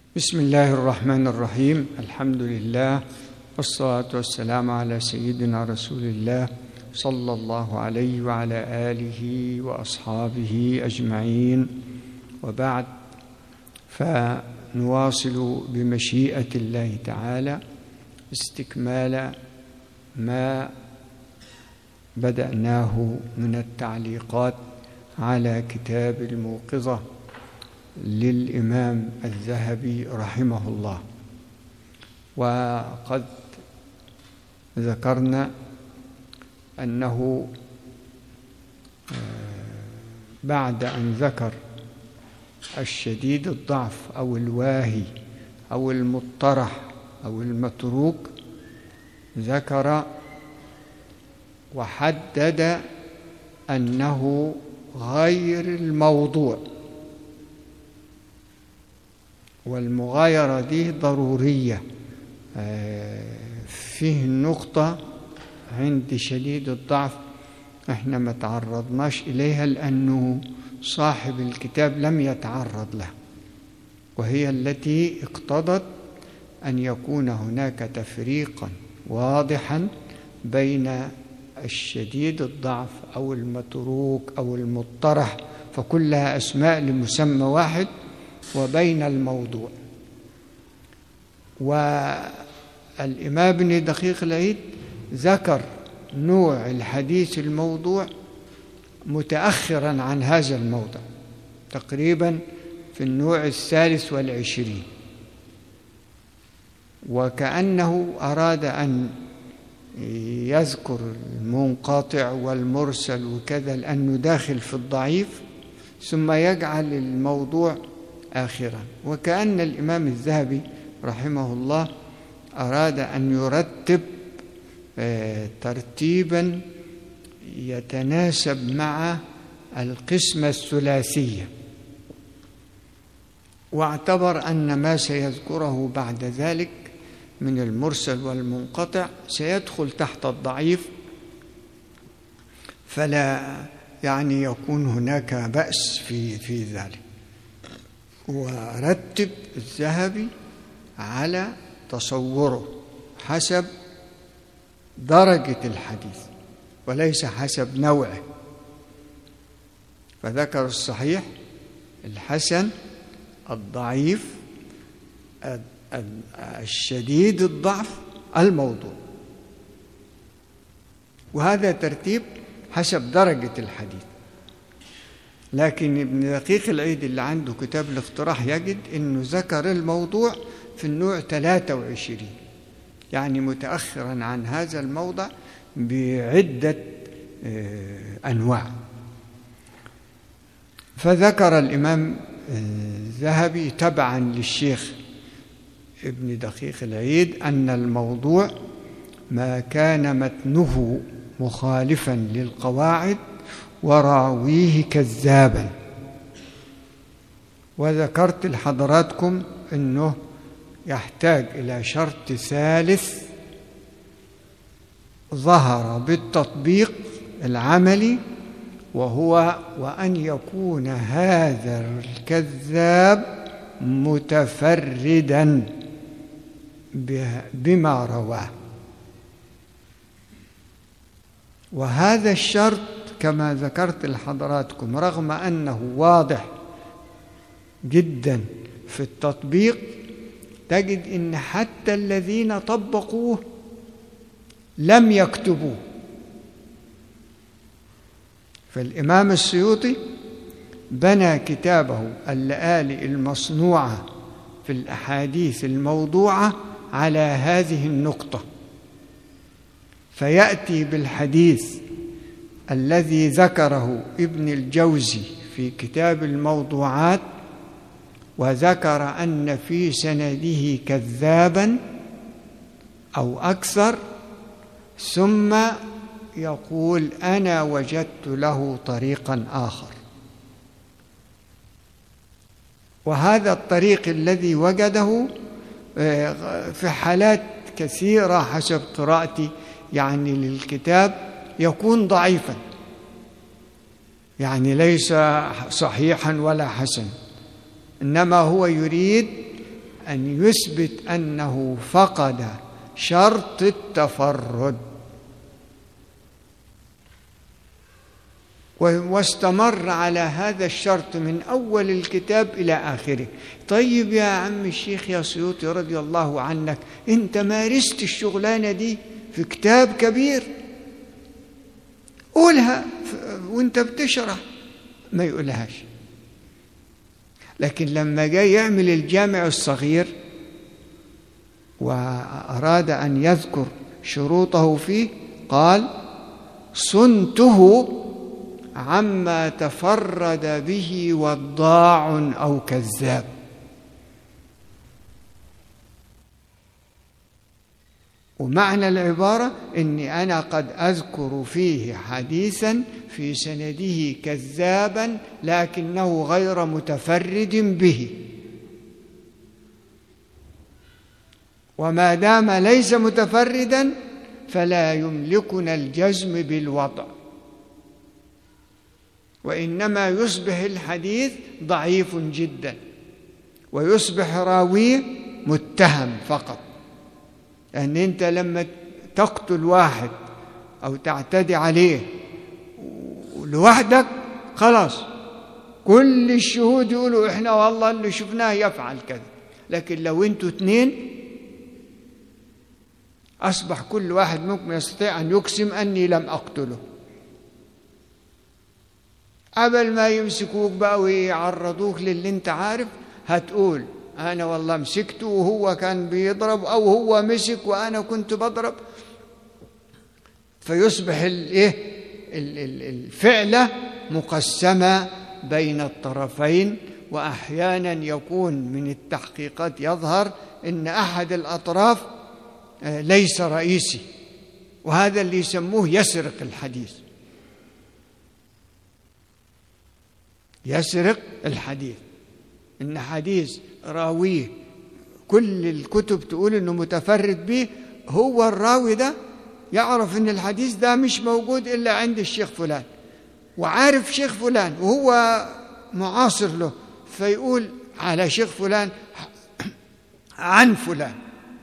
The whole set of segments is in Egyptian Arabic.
بسم الله الرحمن الرحيم الحمد لله والصلاه والسلام على سيدنا رسول الله صلى الله عليه وعلى اله واصحابه اجمعين وبعد فنواصل بمشيئه الله تعالى استكمال ما بداناه من التعليقات على كتاب الموقظه للامام الذهبي رحمه الله وقد ذكرنا انه بعد ان ذكر الشديد الضعف او الواهي او المطرح او المتروك ذكر وحدد انه غير الموضوع والمغايرة دي ضرورية فيه نقطة عند شديد الضعف احنا ما تعرضناش إليها لأنه صاحب الكتاب لم يتعرض لها وهي التي اقتضت أن يكون هناك تفريقا واضحا بين الشديد الضعف أو المتروك أو المطرح فكلها أسماء لمسمى واحد وبين الموضوع والإمام ابن دقيق العيد ذكر نوع الحديث الموضوع متأخرا عن هذا الموضع تقريبا في النوع الثالث والعشرين وكأنه أراد أن يذكر المنقطع والمرسل وكذا لأنه داخل في الضعيف ثم يجعل الموضوع آخرا وكأن الإمام الذهبي رحمه الله أراد أن يرتب ترتيبا يتناسب مع القسمة الثلاثية واعتبر أن ما سيذكره بعد ذلك من المرسل والمنقطع سيدخل تحت الضعيف فلا يعني يكون هناك بأس في في ذلك ورتب الذهبي على تصوره حسب درجة الحديث وليس حسب نوعه فذكر الصحيح الحسن الضعيف الشديد الضعف الموضوع وهذا ترتيب حسب درجة الحديث لكن ابن دقيق العيد اللي عنده كتاب الاقتراح يجد انه ذكر الموضوع في النوع 23 يعني متأخرا عن هذا الموضع بعدة أنواع فذكر الإمام الذهبي تبعا للشيخ ابن دقيق العيد أن الموضوع ما كان متنه مخالفا للقواعد وراويه كذابا وذكرت لحضراتكم انه يحتاج الى شرط ثالث ظهر بالتطبيق العملي وهو وان يكون هذا الكذاب متفردا بما رواه وهذا الشرط كما ذكرت لحضراتكم رغم انه واضح جدا في التطبيق تجد ان حتى الذين طبقوه لم يكتبوه فالامام السيوطي بنى كتابه اللآلئ المصنوعه في الاحاديث الموضوعه على هذه النقطه فياتي بالحديث الذي ذكره ابن الجوزي في كتاب الموضوعات وذكر ان في سنده كذابا او اكثر ثم يقول انا وجدت له طريقا اخر وهذا الطريق الذي وجده في حالات كثيره حسب قراءتي يعني للكتاب يكون ضعيفا يعني ليس صحيحا ولا حسن انما هو يريد أن يثبت أنه فقد شرط التفرد واستمر على هذا الشرط من أول الكتاب إلى آخره طيب يا عم الشيخ يا سيوطي رضي الله عنك أنت مارست الشغلانة دي في كتاب كبير قولها وانت بتشرح ما يقولهاش لكن لما جاي يعمل الجامع الصغير وأراد أن يذكر شروطه فيه قال صنته عما تفرد به وضاع أو كذاب ومعنى العبارة أني أنا قد أذكر فيه حديثا في سنده كذابا لكنه غير متفرد به وما دام ليس متفردا فلا يملكنا الجزم بالوضع وإنما يصبح الحديث ضعيف جدا ويصبح راويه متهم فقط لأن يعني أنت لما تقتل واحد أو تعتدي عليه لوحدك خلاص كل الشهود يقولوا إحنا والله اللي شفناه يفعل كذا لكن لو أنتوا اثنين أصبح كل واحد منكم يستطيع أن يقسم أني لم أقتله قبل ما يمسكوك بقى ويعرضوك للي انت عارف هتقول أنا والله مسكته وهو كان بيضرب أو هو مسك وأنا كنت بضرب فيصبح الإيه الفعلة مقسمة بين الطرفين وأحيانا يكون من التحقيقات يظهر أن أحد الأطراف آه، ليس رئيسي وهذا اللي يسموه يسرق الحديث يسرق الحديث ان حديث راويه كل الكتب تقول انه متفرد به هو الراوي ده يعرف ان الحديث ده مش موجود الا عند الشيخ فلان وعارف شيخ فلان وهو معاصر له فيقول على شيخ فلان عن فلان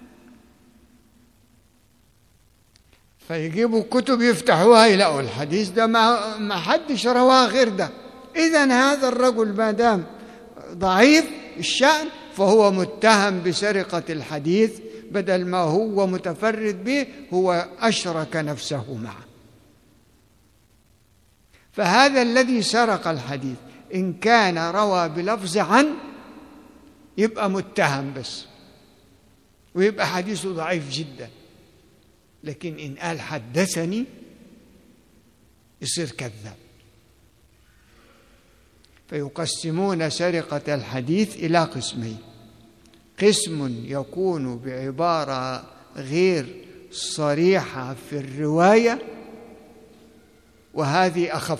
فيجيبوا كتب يفتحوها يلاقوا الحديث ده ما ما حدش رواه غير ده اذا هذا الرجل ما دام ضعيف الشأن فهو متهم بسرقة الحديث بدل ما هو متفرد به هو أشرك نفسه معه فهذا الذي سرق الحديث إن كان روى بلفظ عن يبقى متهم بس ويبقى حديثه ضعيف جدا لكن إن قال حدثني يصير كذاب فيقسمون سرقة الحديث إلى قسمين قسم يكون بعبارة غير صريحة في الرواية وهذه أخف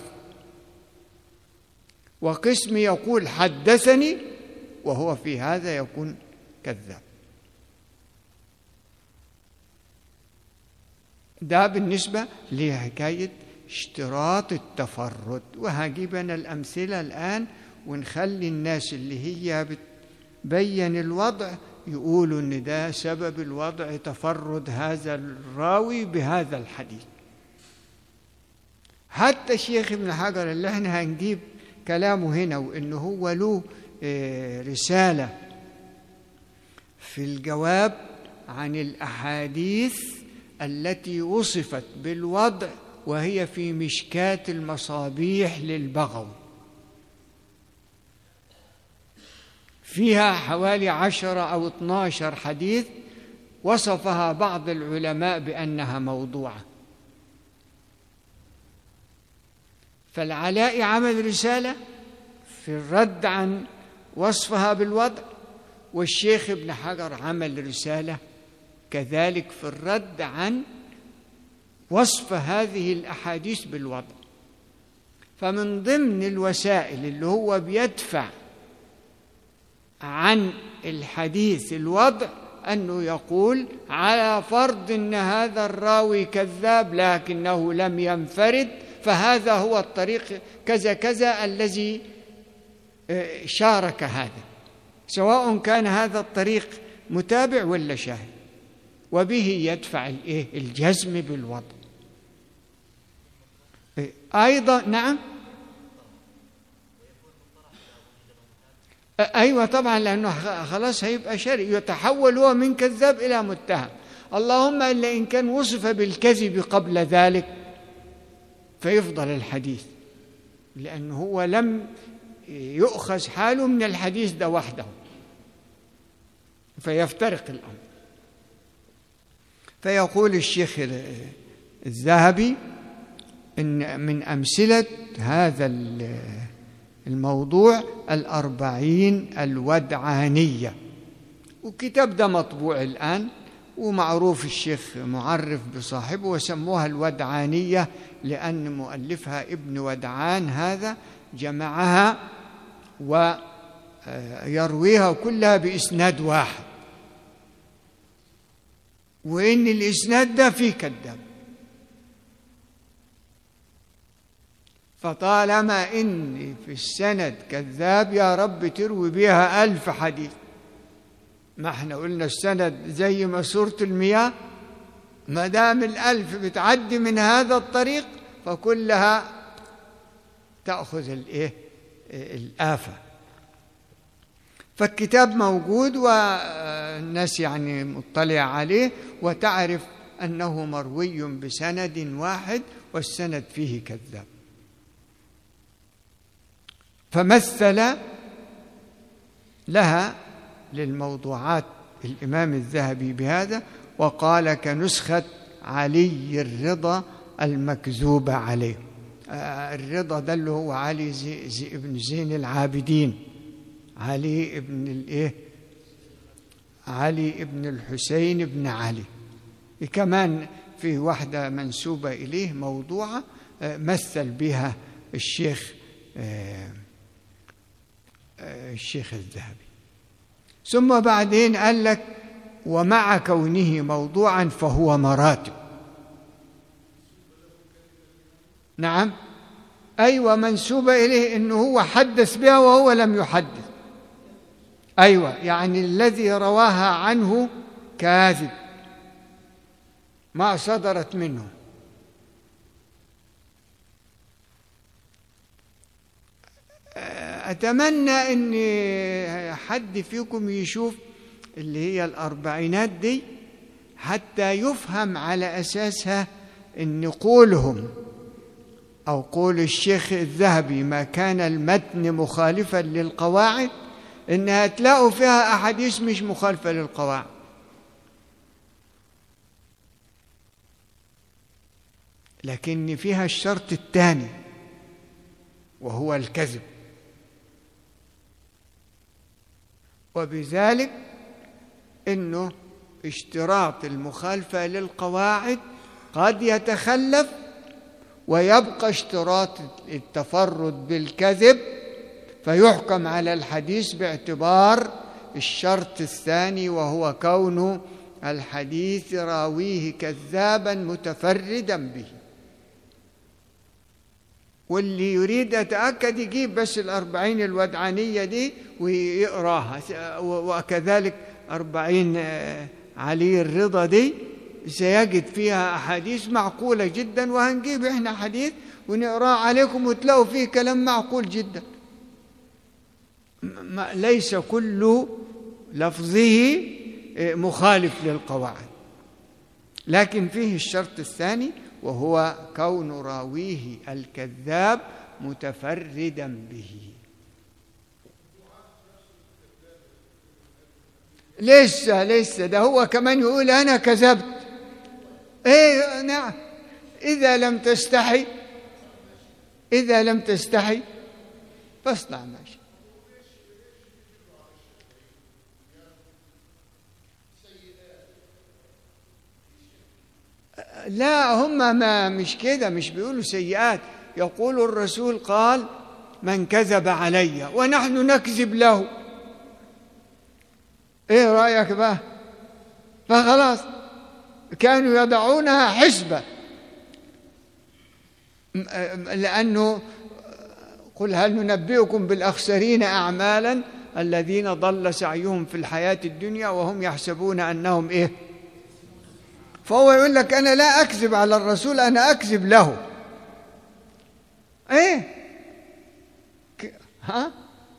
وقسم يقول حدثني وهو في هذا يكون كذاب ده بالنسبة لحكاية اشتراط التفرد وهجيب أنا الأمثلة الآن ونخلي الناس اللي هي بتبين الوضع يقولوا إن ده سبب الوضع تفرد هذا الراوي بهذا الحديث حتى الشيخ ابن حجر اللي احنا هنجيب كلامه هنا وإنه هو له آه، رسالة في الجواب عن الأحاديث التي وصفت بالوضع وهي في مشكاة المصابيح للبغو فيها حوالي عشرة أو اثناشر حديث وصفها بعض العلماء بأنها موضوعة فالعلاء عمل رسالة في الرد عن وصفها بالوضع والشيخ ابن حجر عمل رسالة كذلك في الرد عن وصف هذه الاحاديث بالوضع فمن ضمن الوسائل اللي هو بيدفع عن الحديث الوضع انه يقول على فرض ان هذا الراوي كذاب لكنه لم ينفرد فهذا هو الطريق كذا كذا الذي آه، شارك هذا سواء كان هذا الطريق متابع ولا شاهد وبه يدفع الايه الجزم بالوضع ايضا نعم ايوه طبعا لانه خلاص هيبقى شرعي يتحول هو من كذاب الى متهم اللهم الا ان كان وصف بالكذب قبل ذلك فيفضل الحديث لانه هو لم يؤخذ حاله من الحديث ده وحده فيفترق الامر فيقول الشيخ الذهبي ان من امثله هذا الموضوع الأربعين الودعانية والكتاب ده مطبوع الآن ومعروف الشيخ معرف بصاحبه وسموها الودعانية لأن مؤلفها ابن ودعان هذا جمعها ويرويها كلها بإسناد واحد وإن الإسناد ده فيه كذاب فطالما إني في السند كذاب يا رب تروي بها ألف حديث ما احنا قلنا السند زي ما سورة المياه ما دام الألف بتعدي من هذا الطريق فكلها تأخذ الإيه الآفة فالكتاب موجود والناس يعني مطلع عليه وتعرف أنه مروي بسند واحد والسند فيه كذاب فمثل لها للموضوعات الإمام الذهبي بهذا وقال كنسخة علي الرضا المكذوب عليه آه الرضا ده اللي هو علي زي, زي ابن زين العابدين علي ابن الايه علي ابن الحسين ابن علي كمان في واحدة منسوبة إليه موضوعة آه مثل بها الشيخ آه الشيخ الذهبي ثم بعدين قال لك ومع كونه موضوعا فهو مراتب نعم أيوة منسوبة إليه أنه هو حدث بها وهو لم يحدث أيوة يعني الذي رواها عنه كاذب ما صدرت منه أتمنى أن حد فيكم يشوف اللي هي الأربعينات دي حتى يفهم على أساسها أن قولهم أو قول الشيخ الذهبي ما كان المتن مخالفا للقواعد إنها تلاقوا فيها أحاديث مش مخالفة للقواعد لكن فيها الشرط الثاني وهو الكذب وبذلك انه اشتراط المخالفه للقواعد قد يتخلف ويبقى اشتراط التفرد بالكذب فيحكم على الحديث باعتبار الشرط الثاني وهو كون الحديث راويه كذابا متفردا به واللي يريد يتأكد يجيب بس الأربعين الودعانية دي ويقراها وكذلك أربعين علي الرضا دي سيجد فيها أحاديث معقولة جدا وهنجيب إحنا حديث ونقراه عليكم وتلاقوا فيه كلام معقول جدا ليس كل لفظه مخالف للقواعد لكن فيه الشرط الثاني وهو كون راويه الكذاب متفردا به لسه لسه ده هو كمان يقول انا كذبت ايه نعم اذا لم تستحي اذا لم تستحي فاصنع ما شئت لا هم ما مش كده مش بيقولوا سيئات يقول الرسول قال من كذب علي ونحن نكذب له ايه رايك بقى فخلاص كانوا يضعونها حسبه لانه قل هل ننبئكم بالاخسرين اعمالا الذين ضل سعيهم في الحياة الدنيا وهم يحسبون أنهم إيه فهو يقول لك أنا لا أكذب على الرسول أنا أكذب له إيه ك- ها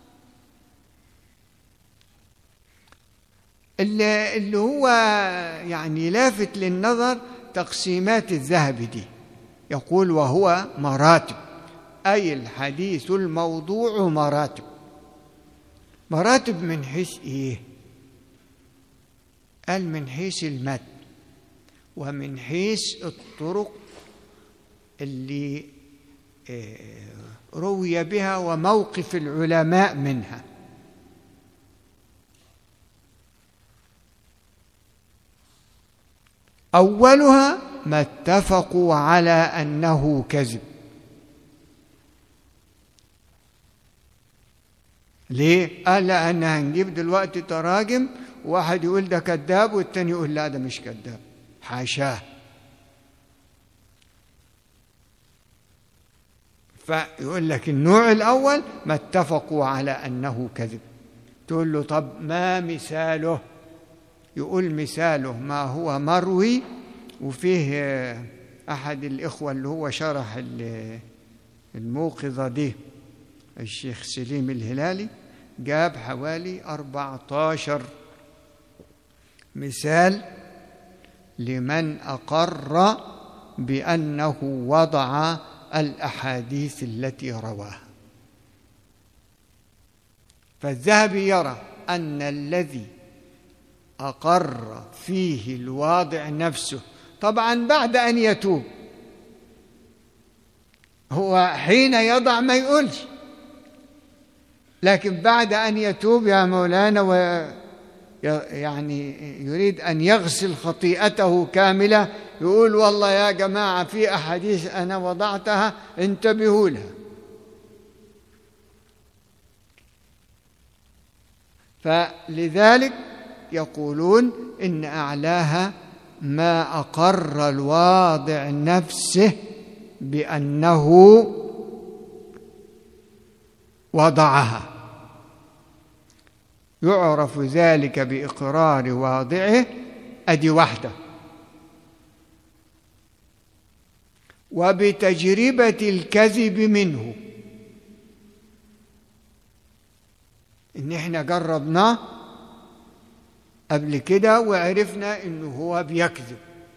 اللي, اللي هو يعني لافت للنظر تقسيمات الذهب دي يقول وهو مراتب أي الحديث الموضوع مراتب مراتب من حيث إيه قال من حيث المد ومن حيث الطرق اللي آه، روي بها وموقف العلماء منها أولها ما اتفقوا على أنه كذب ليه؟ قال لأن هنجيب دلوقتي تراجم واحد يقول ده كذاب والتاني يقول لا ده مش كذاب حاشاه فيقول لك النوع الأول ما اتفقوا على أنه كذب تقول له طب ما مثاله يقول مثاله ما هو مروي وفيه آه، أحد الإخوة اللي هو شرح ال- الموقظة دي الشيخ سليم الهلالي جاب حوالي 14 مثال لمن أقر بأنه وضع الأحاديث التي رواها فالذهبي يرى أن الذي أقر فيه الواضع نفسه طبعا بعد أن يتوب هو حين يضع ما يقولش لكن بعد أن يتوب يا مولانا و يعني يريد أن يغسل خطيئته كاملة يقول والله يا جماعة في أحاديث أنا وضعتها انتبهوا لها فلذلك يقولون إن أعلاها ما أقر الواضع نفسه بأنه وضعها يعرف ذلك بإقرار واضعه أدي وحده وبتجربة الكذب منه إن إحنا جربناه قبل كده وعرفنا إنه هو بيكذب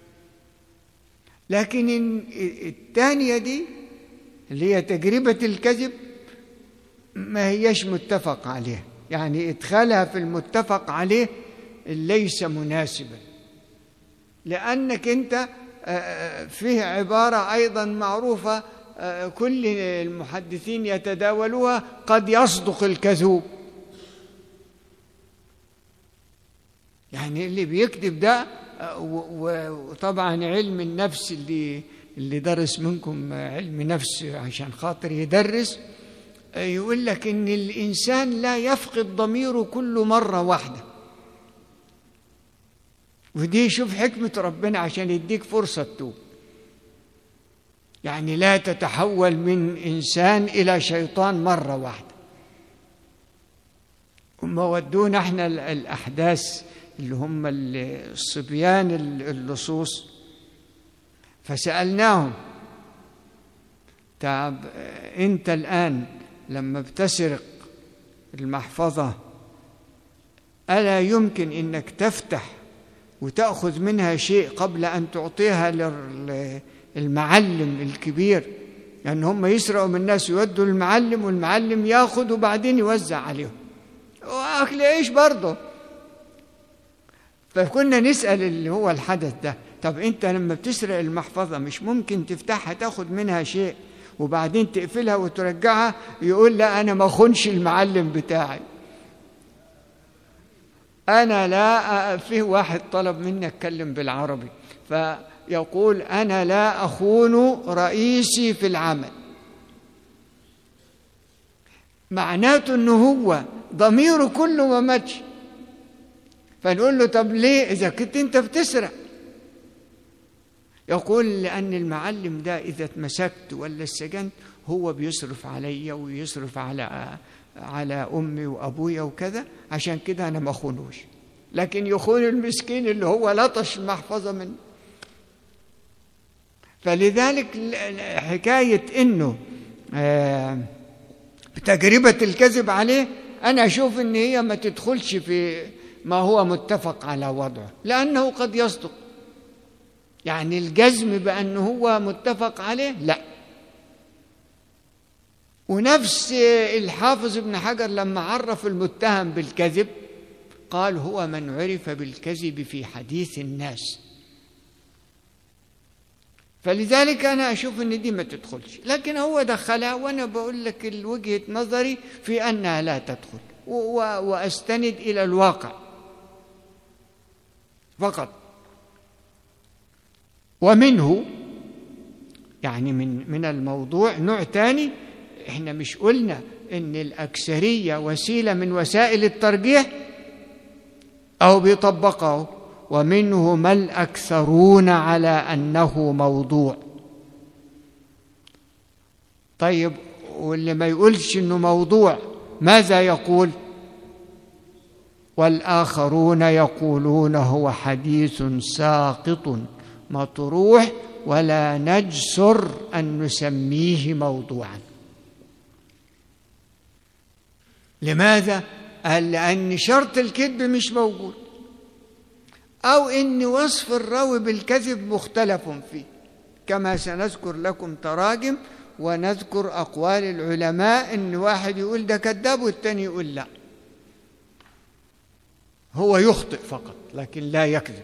لكن إن- الثانية دي اللي هي تجربة الكذب ما هيش متفق عليه يعني ادخالها في المتفق عليه ليس مناسبا لأنك أنت آه، فيه عبارة أيضا معروفة آه، كل المحدثين يتداولوها قد يصدق الكذوب يعني اللي بيكذب ده آه، و- و- وطبعا علم النفس اللي اللي درس منكم علم نفس عشان خاطر يدرس آه، يقول لك ان الانسان لا يفقد ضميره كل مره واحده ودي شوف حكمه ربنا عشان يديك فرصه تتوب يعني لا تتحول من انسان الى شيطان مره واحده هم ودونا احنا ال- الاحداث اللي هم ال- الصبيان ال- اللصوص فسالناهم طب آه، انت الان لما بتسرق المحفظه الا يمكن انك تفتح وتاخذ منها شيء قبل ان تعطيها للمعلم الكبير لان هم يسرقوا من الناس يودوا المعلم والمعلم ياخذ وبعدين يوزع عليهم واكل عيش برضه فكنا نسال اللي هو الحدث ده طب انت لما بتسرق المحفظه مش ممكن تفتحها تاخد منها شيء وبعدين تقفلها وترجعها يقول لا انا ما اخونش المعلم بتاعي انا لا فيه واحد طلب مني اتكلم بالعربي فيقول انا لا اخون رئيسي في العمل معناته انه هو ضميره كله ما ماتش فنقول له طب ليه اذا كنت انت بتسرق يقول لأن المعلم ده إذا اتمسكت ولا اتسجنت هو بيصرف عليا ويصرف على على أمي وأبويا وكذا عشان كده أنا ما أخونوش لكن يخون المسكين اللي هو لطش المحفظة من فلذلك حكاية إنه آه تجربة الكذب عليه أنا أشوف إن هي ما تدخلش في ما هو متفق على وضعه لأنه قد يصدق يعني الجزم بأنه هو متفق عليه لا ونفس الحافظ ابن حجر لما عرف المتهم بالكذب قال هو من عرف بالكذب في حديث الناس فلذلك أنا أشوف إن دي ما تدخلش لكن هو دخلها وأنا بقول لك وجهة نظري في أنها لا تدخل وأستند إلى الواقع فقط ومنه يعني من من الموضوع نوع تاني احنا مش قلنا ان الاكثريه وسيله من وسائل الترجيح او بيطبقه ومنه ما الاكثرون على انه موضوع طيب واللي ما يقولش انه موضوع ماذا يقول والاخرون يقولون هو حديث ساقط مطروح ولا نجسر ان نسميه موضوعا لماذا قال لان شرط الكذب مش موجود او ان وصف الراوي بالكذب مختلف فيه كما سنذكر لكم تراجم ونذكر اقوال العلماء ان واحد يقول ده كذاب والتاني يقول لا هو يخطئ فقط لكن لا يكذب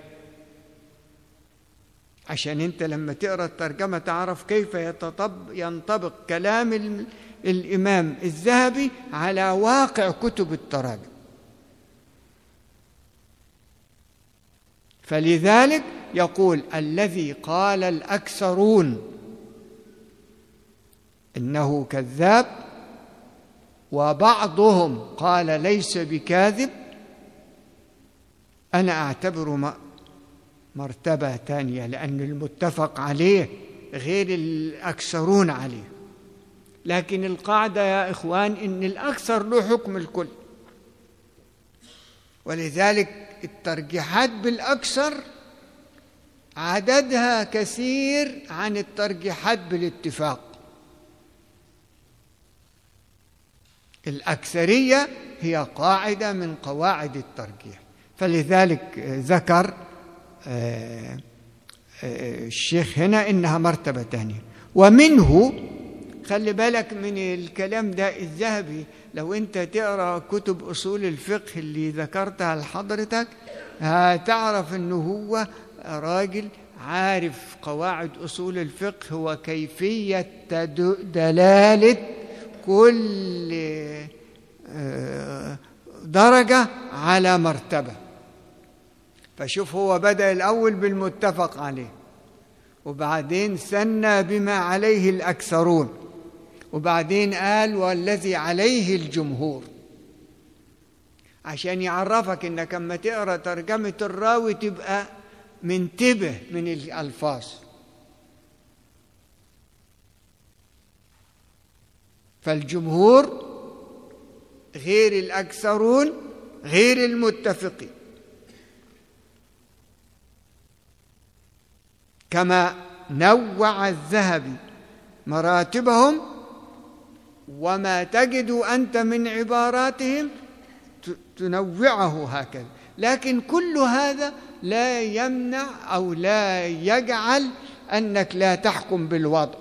عشان انت لما تقرا الترجمه تعرف كيف يتطب ينطبق كلام الامام الذهبي على واقع كتب التراجم فلذلك يقول الذي قال الاكثرون انه كذاب وبعضهم قال ليس بكاذب انا اعتبره مرتبة ثانية لأن المتفق عليه غير الأكثرون عليه لكن القاعدة يا إخوان إن الأكثر له حكم الكل ولذلك الترجيحات بالأكثر عددها كثير عن الترجيحات بالاتفاق الأكثرية هي قاعدة من قواعد الترجيح فلذلك ذكر الشيخ هنا إنها مرتبة ثانية ومنه خلي بالك من الكلام ده الذهبي لو أنت تقرأ كتب أصول الفقه اللي ذكرتها لحضرتك هتعرف أنه هو راجل عارف قواعد أصول الفقه وكيفية دلالة كل درجة على مرتبة فشوف هو بدأ الأول بالمتفق عليه وبعدين ثنى بما عليه الأكثرون وبعدين قال والذي عليه الجمهور عشان يعرفك انك اما تقرا ترجمه الراوي تبقى منتبه من الالفاظ فالجمهور غير الاكثرون غير المتفقين كما نوع الذهبي مراتبهم وما تجد انت من عباراتهم تنوعه هكذا لكن كل هذا لا يمنع او لا يجعل انك لا تحكم بالوضع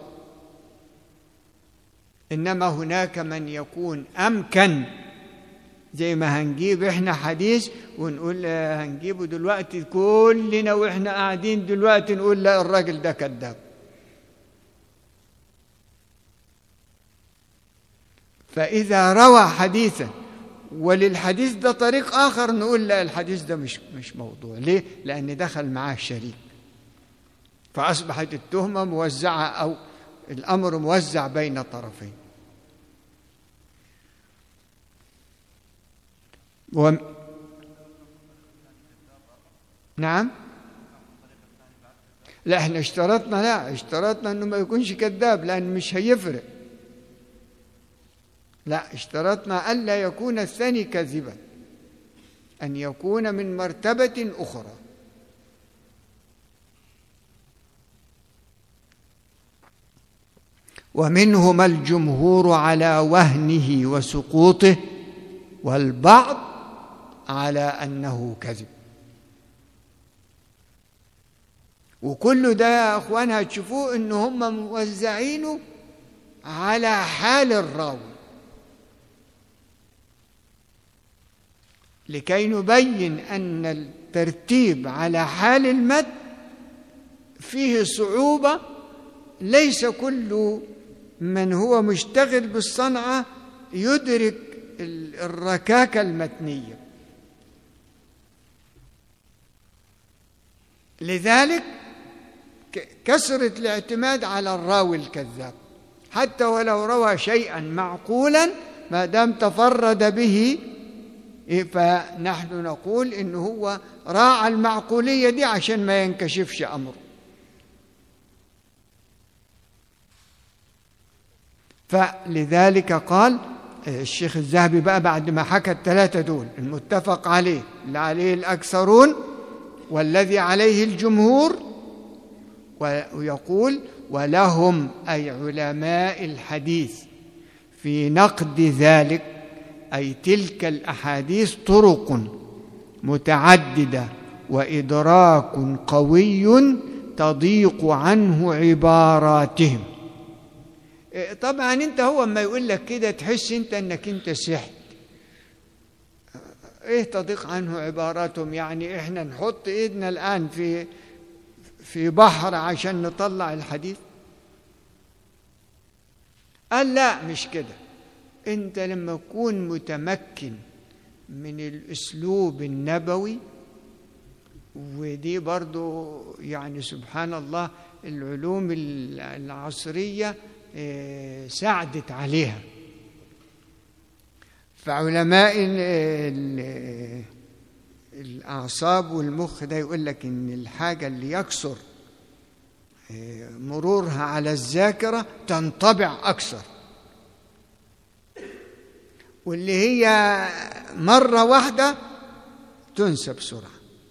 انما هناك من يكون امكن زي ما هنجيب احنا حديث ونقول هنجيبه دلوقتي كلنا واحنا قاعدين دلوقتي نقول لا الراجل ده كذاب فإذا روى حديثا وللحديث ده طريق آخر نقول لا الحديث ده مش مش موضوع ليه؟ لأن دخل معاه شريك فأصبحت التهمة موزعة أو الأمر موزع بين طرفين و... نعم لا احنا اشترطنا لا اشترطنا انه ما يكونش كذاب لان مش هيفرق لا اشترطنا ألا يكون الثاني كذبا أن يكون من مرتبة أخرى ومنهما الجمهور على وهنه وسقوطه والبعض على أنه كذب وكل ده يا أخوان هتشوفوه إن هم موزعينه على حال الراوي لكي نبين أن الترتيب على حال المد فيه صعوبة ليس كل من هو مشتغل بالصنعة يدرك الركاكة المتنية لذلك كثرة الاعتماد على الراوي الكذاب حتى ولو روى شيئا معقولا ما دام تفرد به فنحن نقول إن هو راعى المعقولية دي عشان ما ينكشفش أمره فلذلك قال الشيخ الذهبي بقى بعد ما حكى الثلاثة دول المتفق عليه اللي عليه الأكثرون والذي عليه الجمهور ويقول ولهم أي علماء الحديث في نقد ذلك أي تلك الأحاديث طرق متعددة وإدراك قوي تضيق عنه عباراتهم طبعا انت هو ما يقول لك كده تحس انت انك انت سحت ايه تضيق عنه عباراتهم يعني احنا نحط ايدنا الان في في بحر عشان نطلع الحديث قال لا مش كده انت لما تكون متمكن من الاسلوب النبوي ودي برضو يعني سبحان الله العلوم العصريه ساعدت عليها فعلماء الأعصاب والمخ ده يقول لك إن الحاجة اللي يكسر مرورها على الذاكرة تنطبع أكثر واللي هي مرة واحدة تنسى بسرعة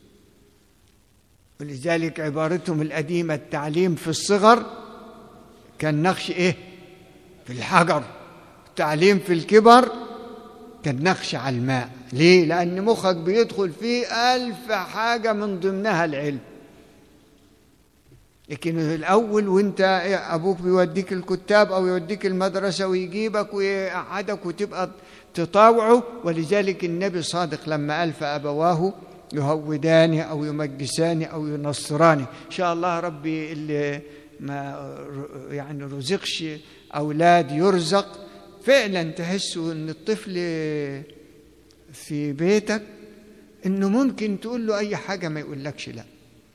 ولذلك عبارتهم القديمة التعليم في الصغر كان نقش ايه في الحجر التعليم في الكبر كان نقش على الماء ليه لان مخك بيدخل فيه الف حاجه من ضمنها العلم لكن الاول وانت ابوك بيوديك الكتاب او يوديك المدرسه ويجيبك ويقعدك وتبقى تطاوعه ولذلك النبي صادق لما قال فابواه يهودانه او يمجسانه او ينصرانه ان شاء الله ربي اللي ما يعني رزقش أولاد يرزق فعلا تحسوا أن الطفل في بيتك أنه ممكن تقول له أي حاجة ما يقولكش لا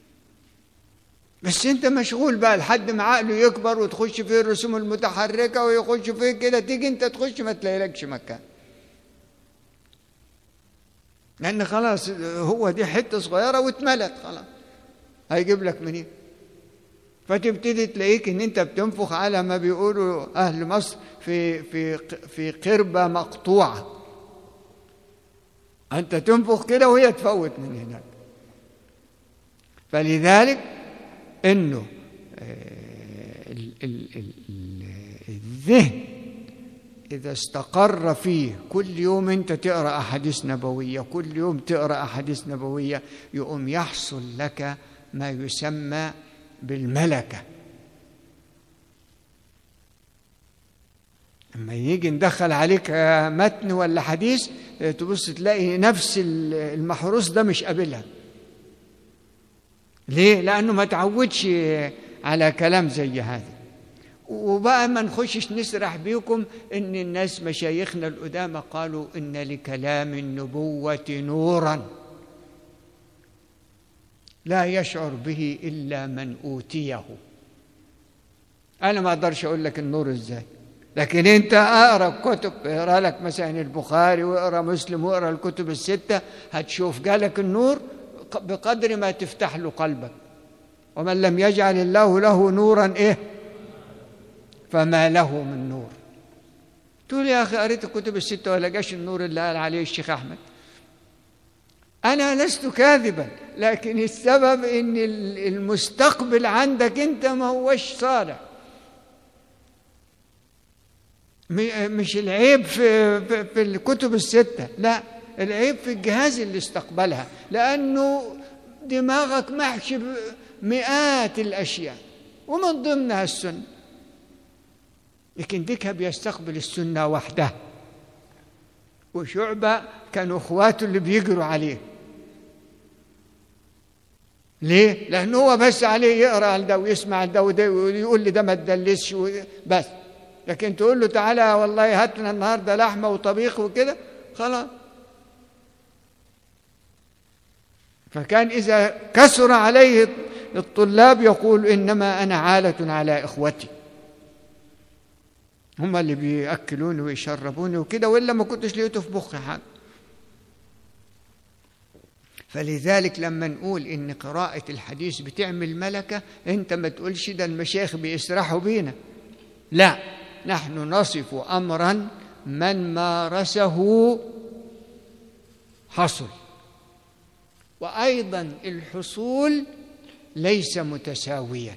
بس أنت مشغول بقى لحد ما عقله يكبر وتخش فيه الرسوم المتحركة ويخش فيه كده تيجي أنت تخش ما تلاقيلكش مكان لأن خلاص هو دي حتة صغيرة واتملت خلاص هيجيب لك منين؟ فتبتدي تلاقيك ان انت بتنفخ على ما بيقولوا اهل مصر في في في قربه مقطوعه انت تنفخ كده وهي تفوت من هناك فلذلك انه الذهن اذا استقر فيه كل يوم انت تقرا احاديث نبويه كل يوم تقرا احاديث نبويه يقوم يحصل لك ما يسمى بالملكة لما يجي ندخل عليك متن ولا حديث تبص تلاقي نفس المحروس ده مش قابلها ليه؟ لأنه ما تعودش على كلام زي هذا وبقى ما نخشش نسرح بيكم ان الناس مشايخنا القدامى قالوا ان لكلام النبوة نورا لا يشعر به إلا من أوتيه أنا ما أقدرش أقول لك النور إزاي لكن أنت أقرأ كتب اقرأ لك مثلا البخاري واقرأ مسلم واقرأ الكتب الستة هتشوف جالك النور بقدر ما تفتح له قلبك ومن لم يجعل الله له نورا إيه فما له من نور تقول يا أخي قريت الكتب الستة ولا جاش النور اللي قال عليه الشيخ أحمد أنا لست كاذبا لكن السبب إن المستقبل عندك أنت ما هوش صالح مش العيب في, في, في الكتب الستة لا العيب في الجهاز اللي استقبلها لأنه دماغك محشي مئات الأشياء ومن ضمنها السنة لكن ديك بيستقبل السنة وحده وشعبة كانوا اخواته اللي بيجروا عليه ليه؟ لأنه هو بس عليه يقرأ ده ويسمع ده وده ويقول لي ده ما تدلسش بس لكن تقول له تعالى والله هات لنا النهارده لحمه وطبيخ وكده خلاص فكان إذا كسر عليه الطلاب يقول إنما أنا عالة على إخوتي هم اللي بيأكلوني ويشربوني وكده وإلا ما كنتش لقيته في مخي حاجة فلذلك لما نقول إن قراءة الحديث بتعمل ملكة أنت ما تقولش ده المشايخ بيسرحوا بينا لا نحن نصف أمرا من مارسه حصل وأيضا الحصول ليس متساويا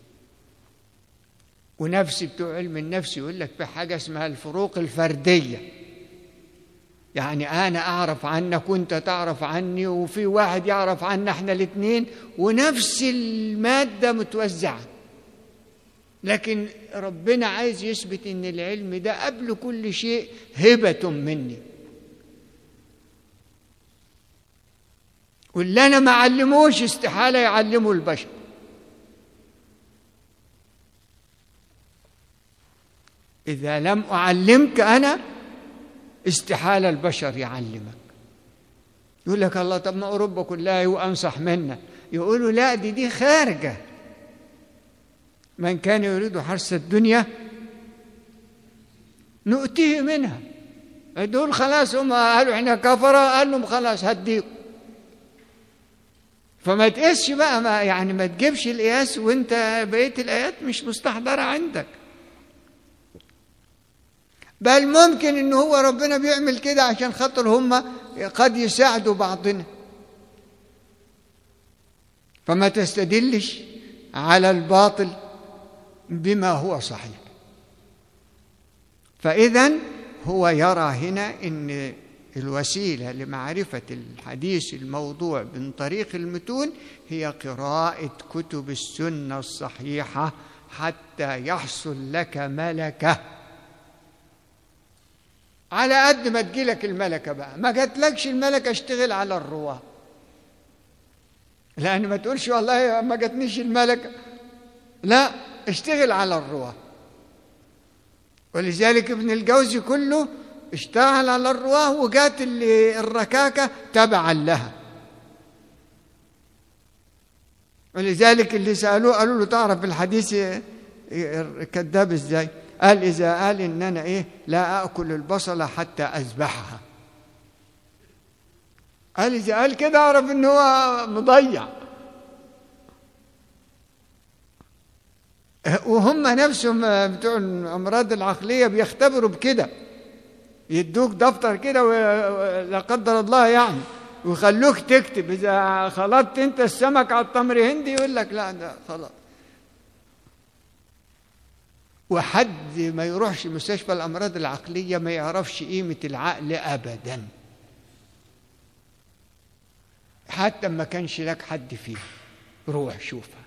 ونفس بتوع علم النفس يقول لك في حاجة اسمها الفروق الفردية يعني أنا أعرف عنك وأنت تعرف عني وفي واحد يعرف عنا إحنا الاثنين ونفس المادة متوزعة لكن ربنا عايز يثبت إن العلم ده قبل كل شيء هبة مني واللي أنا ما علموش استحالة يعلمه البشر إذا لم أعلمك أنا استحالة البشر يعلمك يقول لك الله طب ما أوروبا كلها وأنصح منا يقولوا لا دي دي خارجة من كان يريد حرث الدنيا نؤتيه منها دول خلاص هم قالوا احنا كفرة قال لهم خلاص هديكم فما تقيسش بقى ما يعني ما تجيبش القياس وانت بقيه الايات مش مستحضره عندك بل ممكن ان هو ربنا بيعمل كده عشان خاطر هم قد يساعدوا بعضنا فما تستدلش على الباطل بما هو صحيح فاذا هو يرى هنا ان الوسيله لمعرفه الحديث الموضوع من طريق المتون هي قراءه كتب السنه الصحيحه حتى يحصل لك ملكه على قد ما تجيلك الملكه بقى ما جاتلكش الملكه اشتغل على الرواه لان ما تقولش والله ما جاتنيش الملكه لا اشتغل على الرواه ولذلك ابن الجوزي كله اشتغل على الرواه وجات الركاكة تبعا لها ولذلك اللي سألوه قالوا له تعرف الحديث كذاب ازاي قال إذا قال إن أنا إيه لا أكل البصلة حتى أذبحها قال إذا قال كده أعرف إن هو مضيع وهم نفسهم بتوع الأمراض العقلية بيختبروا بكده يدوك دفتر كده لا قدر الله يعني ويخلوك تكتب اذا خلطت انت السمك على التمر هندي يقول لك لا ده خلاص وحد ما يروحش مستشفى الامراض العقليه ما يعرفش قيمه العقل ابدا حتى ما كانش لك حد فيه روح شوفها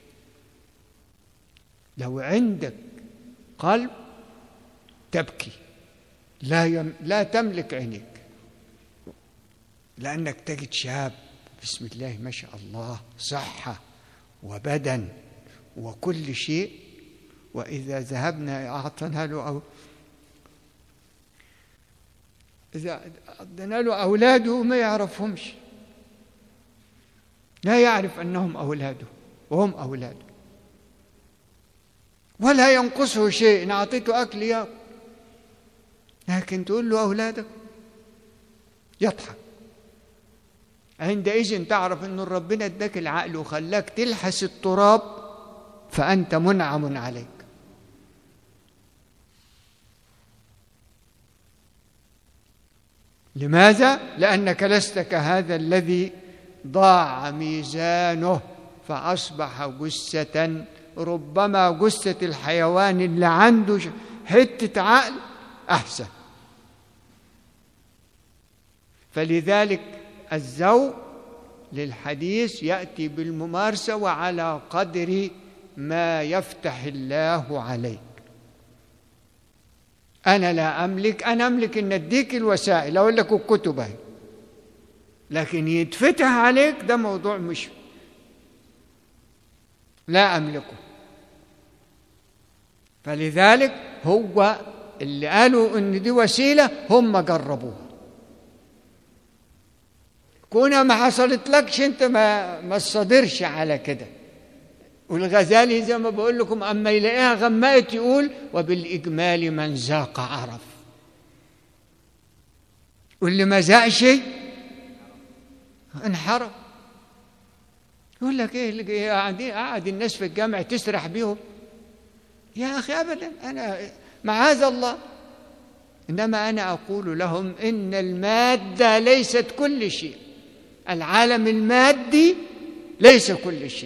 لو عندك قلب تبكي لا يم لا تملك عينيك لأنك تجد شاب بسم الله ما شاء الله صحة وبدن وكل شيء وإذا ذهبنا أعطنا له أو إذا أعطينا له أولاده ما يعرفهمش لا يعرف أنهم أولاده وهم أولاده ولا ينقصه شيء إن أعطيته أكل يأكل لكن تقول له أولادك يضحك عندئذ تعرف أن ربنا اداك العقل وخلاك تلحس التراب فأنت منعم عليك لماذا لانك لست كهذا الذي ضاع ميزانه فاصبح جثه ربما جثه الحيوان اللي عنده حته عقل احسن فلذلك الذوق للحديث ياتي بالممارسه وعلى قدر ما يفتح الله عليك انا لا املك انا املك ان اديك الوسائل اقول لك الكتب اهي لكن يتفتح عليك ده موضوع مش لا املكه فلذلك هو اللي قالوا ان دي وسيله هم جربوها كونها ما حصلت لكش انت ما ما تصدرش على كده والغزالي زي ما بقول لكم اما يلاقيها غمقت يقول وبالاجمال من ذاق عرف واللي ما ذاقش انحرف يقول لك ايه اللي قاعدين قاعد الناس في الجامع تسرح بيهم يا اخي ابدا انا معاذ الله انما انا اقول لهم ان الماده ليست كل شيء العالم المادي ليس كل شيء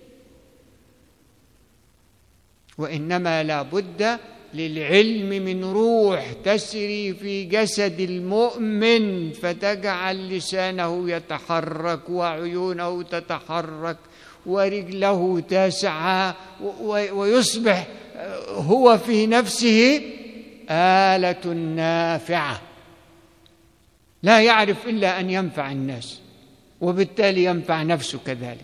وانما لا بد للعلم من روح تسري في جسد المؤمن فتجعل لسانه يتحرك وعيونه تتحرك ورجله تسعى ويصبح هو في نفسه آلة نافعة لا يعرف إلا أن ينفع الناس وبالتالي ينفع نفسه كذلك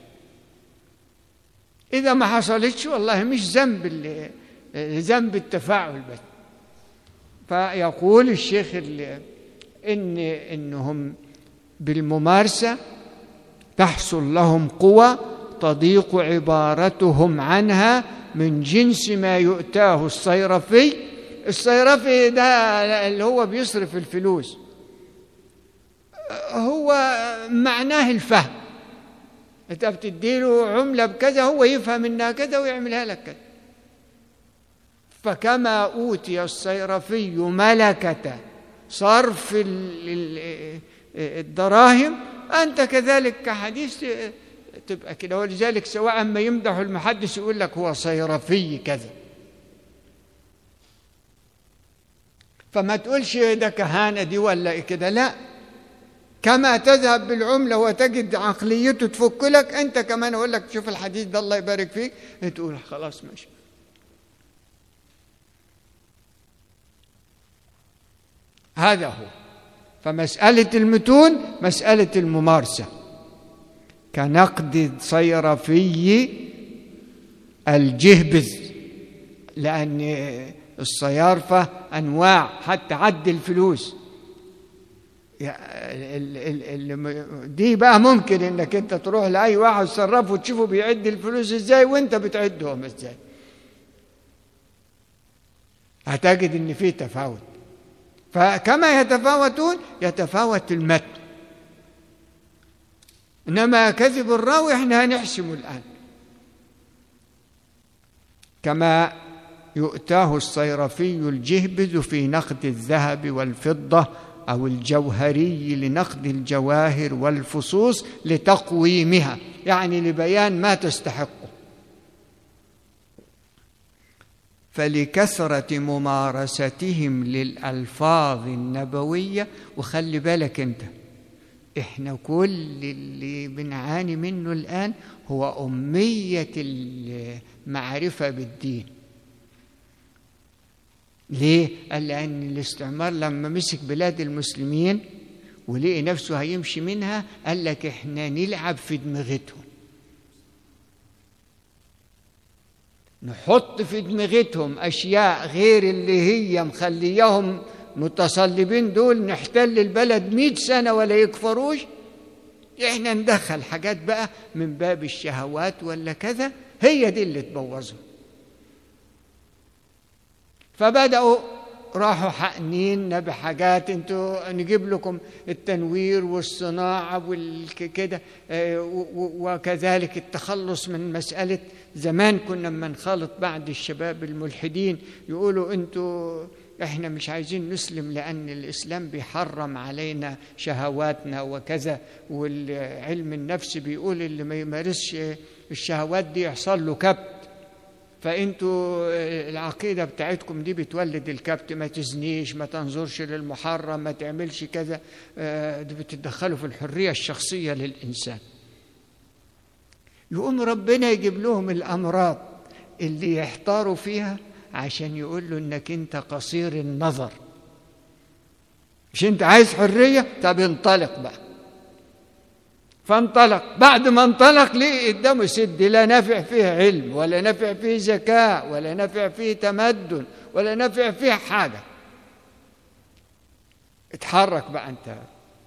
إذا ما حصلتش والله مش ذنب ذنب التفاعل بس فيقول الشيخ إن إنهم بالممارسة تحصل لهم قوى تضيق عبارتهم عنها من جنس ما يؤتاه الصيرفي الصيرفي ده اللي هو بيصرف الفلوس هو معناه الفهم انت بتديله عملة بكذا هو يفهم انها كذا ويعملها لك كذا فكما أوتي الصيرفي ملكة صرف الدراهم أنت كذلك كحديث تبقى كده ولذلك سواء ما يمدح المحدث يقول لك هو صيرفي كذا فما تقولش ده كهانة دي ولا كده لا كما تذهب بالعملة وتجد عقليته تفك لك أنت كمان أقول لك شوف الحديث ده الله يبارك فيك تقول خلاص ماشي هذا هو فمسألة المتون مسألة الممارسة كنقد صيرفي الجهبذ لأن الصيارفة أنواع حتى عد الفلوس دي بقى ممكن انك انت تروح لاي واحد صرفه وتشوفه بيعد الفلوس ازاي وانت بتعدهم ازاي هتجد ان في تفاوت فكما يتفاوتون يتفاوت المتن انما كذب الراوي احنا هنحسمه الان كما يؤتاه الصيرفي الجهبذ في نقد الذهب والفضه او الجوهري لنقد الجواهر والفصوص لتقويمها يعني لبيان ما تستحقه فلكثره ممارستهم للالفاظ النبويه وخلي بالك انت احنا كل اللي بنعاني منه الان هو اميه المعرفه بالدين ليه؟ قال لأن الاستعمار لما مسك بلاد المسلمين ولقي نفسه هيمشي منها قال لك احنا نلعب في دماغتهم نحط في دماغتهم أشياء غير اللي هي مخليهم متصلبين دول نحتل البلد مئة سنة ولا يكفروش احنا ندخل حاجات بقى من باب الشهوات ولا كذا هي دي اللي تبوظهم فبدأوا راحوا حقنين بحاجات انتوا نجيب لكم التنوير والصناعة والكده وكذلك التخلص من مسألة زمان كنا لما نخالط بعض الشباب الملحدين يقولوا انتوا احنا مش عايزين نسلم لان الاسلام بيحرم علينا شهواتنا وكذا والعلم النفس بيقول اللي ما يمارسش الشهوات دي يحصل له كبت فانتوا العقيده بتاعتكم دي بتولد الكبت ما تزنيش ما تنظرش للمحرم ما تعملش كذا دي بتتدخلوا في الحريه الشخصيه للانسان يقوم ربنا يجيب لهم الامراض اللي يحتاروا فيها عشان يقول له انك انت قصير النظر مش انت عايز حريه طب انطلق بقى فانطلق بعد ما انطلق ليه قدامه سد لا نافع فيه علم ولا نافع فيه ذكاء ولا نافع فيه تمدن ولا نافع فيه حاجه اتحرك بقى انت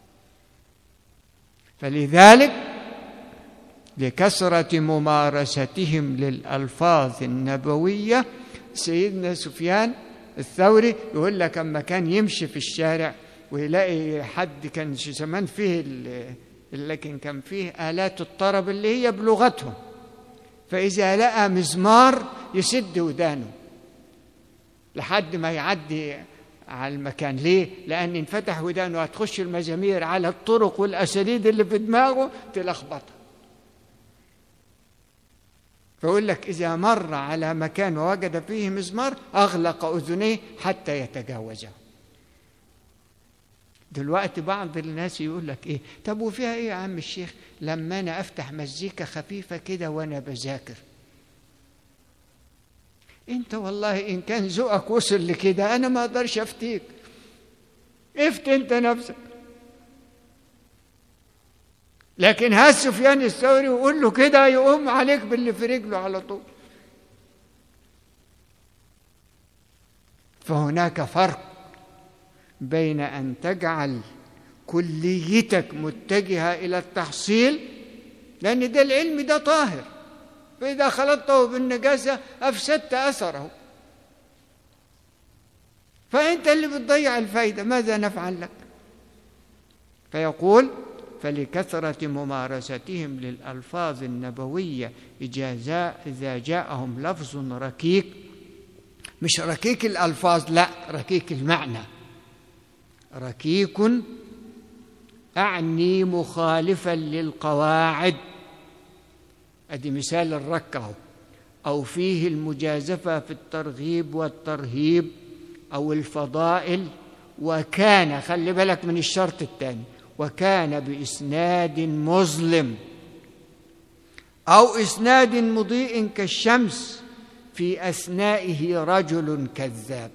فلذلك لكثرة ممارستهم للألفاظ النبوية سيدنا سفيان الثوري يقول لك أما كان يمشي في الشارع ويلاقي حد كان زمان فيه لكن كان فيه آلات الطرب اللي هي بلغتهم فإذا لقى مزمار يسد ودانه لحد ما يعدي على المكان ليه؟ لأن انفتح ودانه هتخش المزامير على الطرق والأساليب اللي في دماغه تلخبطها فيقول لك إذا مر على مكان ووجد فيه مزمار أغلق أذنيه حتى يتجاوزه دلوقتي بعض الناس يقول لك ايه طب وفيها ايه يا عم الشيخ لما انا افتح مزيكا خفيفه كده وانا بذاكر انت والله ان كان ذوقك وصل لكده انا ما اقدرش افتيك افت انت نفسك لكن هات سفيان الثوري وقول له كده يقوم عليك باللي في رجله على طول فهناك فرق بين ان تجعل كليتك متجهه الى التحصيل لان ده العلم ده طاهر فاذا خلطته بالنجاسه افسدت اثره فانت اللي بتضيع الفائده ماذا نفعل لك فيقول فلكثرة ممارستهم للألفاظ النبوية إجازاء إذا جاءهم لفظ ركيك مش ركيك الألفاظ لا ركيك المعنى ركيك أعني مخالفا للقواعد أدي مثال الركه أو فيه المجازفة في الترغيب والترهيب أو الفضائل وكان خلي بالك من الشرط الثاني وكان بإسناد مظلم أو إسناد مضيء كالشمس في أثنائه رجل كذاب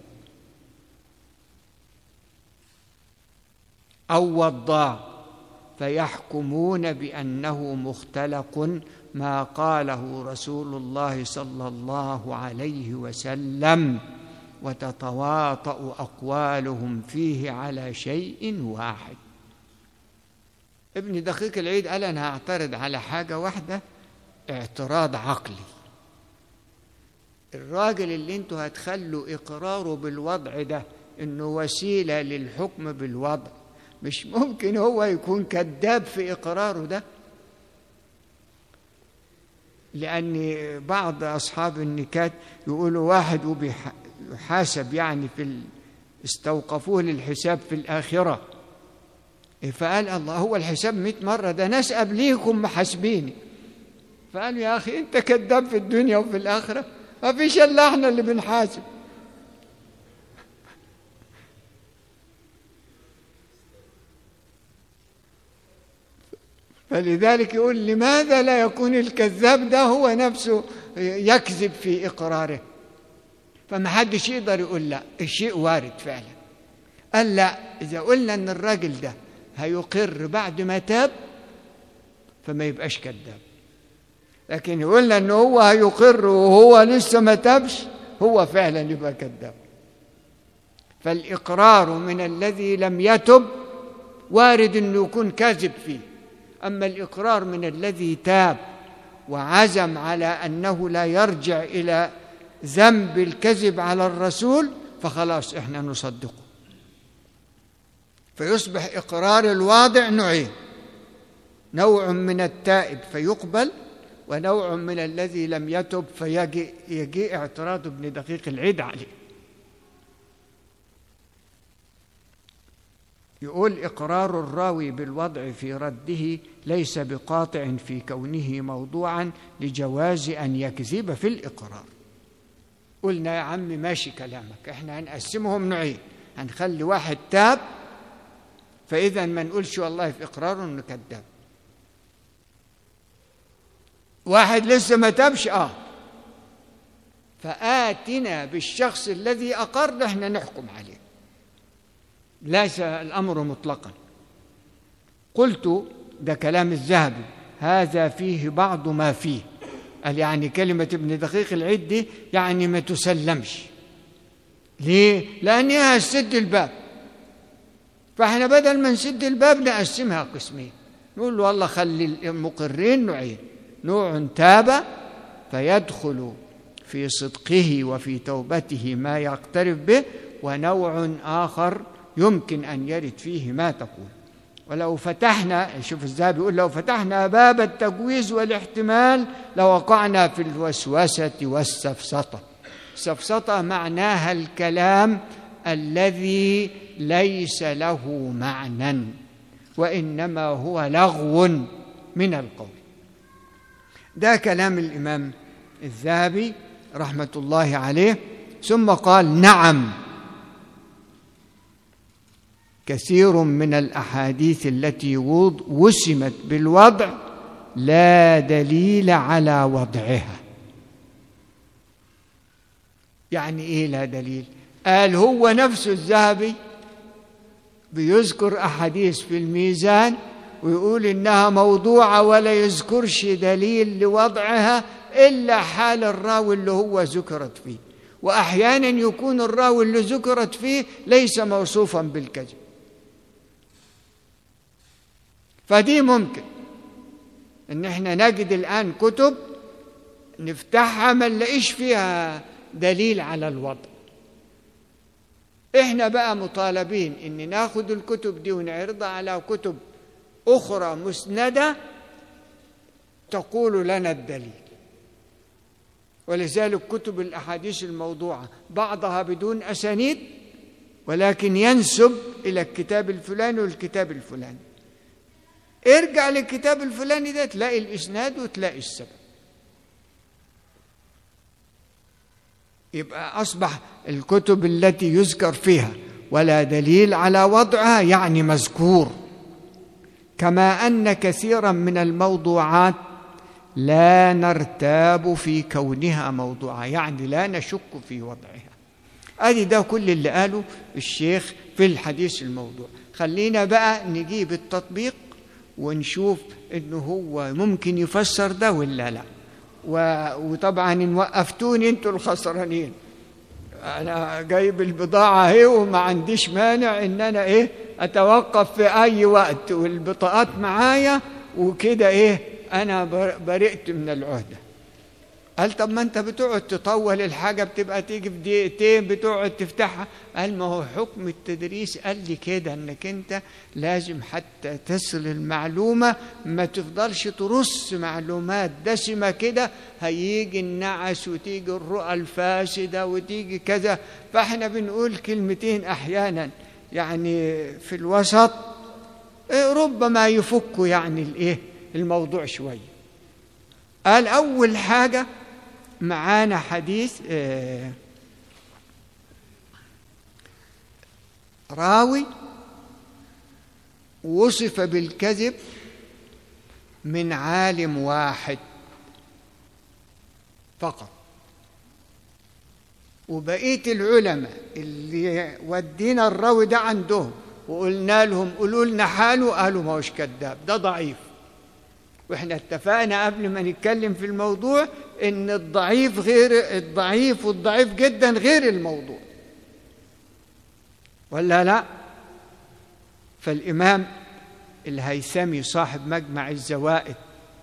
أو وضاع فيحكمون بأنه مختلق ما قاله رسول الله صلى الله عليه وسلم وتتواطأ أقوالهم فيه على شيء واحد ابن دقيق العيد قال أنا هعترض على حاجة واحدة اعتراض عقلي الراجل اللي انتوا هتخلوا إقراره بالوضع ده إنه وسيلة للحكم بالوضع مش ممكن هو يكون كذاب في إقراره ده لأن بعض أصحاب النكات يقولوا واحد وبيحاسب يعني في ال... استوقفوه للحساب في الآخرة فقال الله هو الحساب مئة مرة ده ناس قبليكم محاسبيني فقال يا أخي أنت كذاب في الدنيا وفي الآخرة ما فيش إلا إحنا اللي بنحاسب فلذلك يقول لماذا لا يكون الكذاب ده هو نفسه يكذب في إقراره فما حدش يقدر يقول لا الشيء وارد فعلا قال لا إذا قلنا أن الراجل ده هيقر بعد ما تاب فما يبقاش كذاب لكن يقولنا أنه هو هيقر وهو لسه ما تابش هو فعلا يبقى كذاب فالإقرار من الذي لم يتب وارد أنه يكون كاذب فيه أما الإقرار من الذي تاب وعزم على أنه لا يرجع إلى ذنب الكذب على الرسول فخلاص إحنا نصدقه فيصبح إقرار الواضع نوعين نوع من التائب فيقبل ونوع من الذي لم يتب فيجي يجي اعتراض ابن دقيق العيد عليه يقول إقرار الراوي بالوضع في رده ليس بقاطع في كونه موضوعا لجواز أن يكذب في الإقرار قلنا يا عم ماشي كلامك احنا هنقسمهم نوعين هنخلي واحد تاب فإذا ما نقولش والله في إقراره إنه كذاب واحد لسه ما تابش اه فآتنا بالشخص الذي أقر احنا نحكم عليه ليس الأمر مطلقا قلت ده كلام الذهبي هذا فيه بعض ما فيه قال يعني كلمة ابن دقيق العيد دي يعني ما تسلمش ليه؟ لأنها سد الباب فاحنا بدل ما نسد الباب نقسمها قسمين نقول له والله خلي المقرين نوعين نوع تاب فيدخل في صدقه وفي توبته ما يقترب به ونوع آخر يمكن أن يرد فيه ما تقول ولو فتحنا شوف ازاي بيقول لو فتحنا باب التجويز والاحتمال لوقعنا في الوسوسة والسفسطة السفسطة معناها الكلام الذي ليس له معنى وإنما هو لغو من القول ده كلام الإمام الذهبي رحمة الله عليه ثم قال نعم كثير من الأحاديث التي وسمت بالوضع لا دليل على وضعها يعني إيه لا دليل قال هو نفسه الذهبي بيذكر أحاديث في الميزان ويقول إنها موضوعة ولا يذكرش دليل لوضعها إلا حال الراوي اللي هو ذكرت فيه وأحيانا يكون الراوي اللي ذكرت فيه ليس موصوفا بالكذب فدي ممكن ان احنا نجد الان كتب نفتحها ما نلاقيش فيها دليل على الوضع احنا بقى مطالبين ان ناخد الكتب دي ونعرضها على كتب اخرى مسنده تقول لنا الدليل ولذلك كتب الاحاديث الموضوعه بعضها بدون اسانيد ولكن ينسب الى الكتاب الفلاني والكتاب الفلاني ارجع للكتاب الفلاني ده تلاقي الاسناد وتلاقي السبب يبقى اصبح الكتب التي يذكر فيها ولا دليل على وضعها يعني مذكور كما ان كثيرا من الموضوعات لا نرتاب في كونها موضوعه يعني لا نشك في وضعها ادي ده كل اللي قاله الشيخ في الحديث الموضوع خلينا بقى نجيب التطبيق ونشوف انه هو ممكن يفسر ده ولا لا وطبعا ان وقفتوني انتوا الخسرانين انا جايب البضاعه اهي وما عنديش مانع ان انا ايه اتوقف في اي وقت والبطاقات معايا وكده ايه انا برئت من العهده قال طب ما انت بتقعد تطول الحاجة بتبقى تيجي في دقيقتين بتقعد تفتحها قال ما هو حكم التدريس قال لي كده انك انت لازم حتى تصل المعلومة ما تفضلش ترص معلومات دسمة كده هيجي النعس وتيجي الرؤى الفاسدة وتيجي كذا فاحنا بنقول كلمتين احيانا يعني في الوسط ربما يفكوا يعني الايه الموضوع شويه قال اول حاجه معانا حديث راوي وصف بالكذب من عالم واحد فقط وبقيه العلماء اللي ودينا الراوي ده عندهم وقلنا لهم قولوا لنا حاله قالوا ما هوش كذاب ده ضعيف واحنا اتفقنا قبل ما نتكلم في الموضوع ان الضعيف غير الضعيف والضعيف جدا غير الموضوع ولا لا فالامام الهيثمي صاحب مجمع الزوائد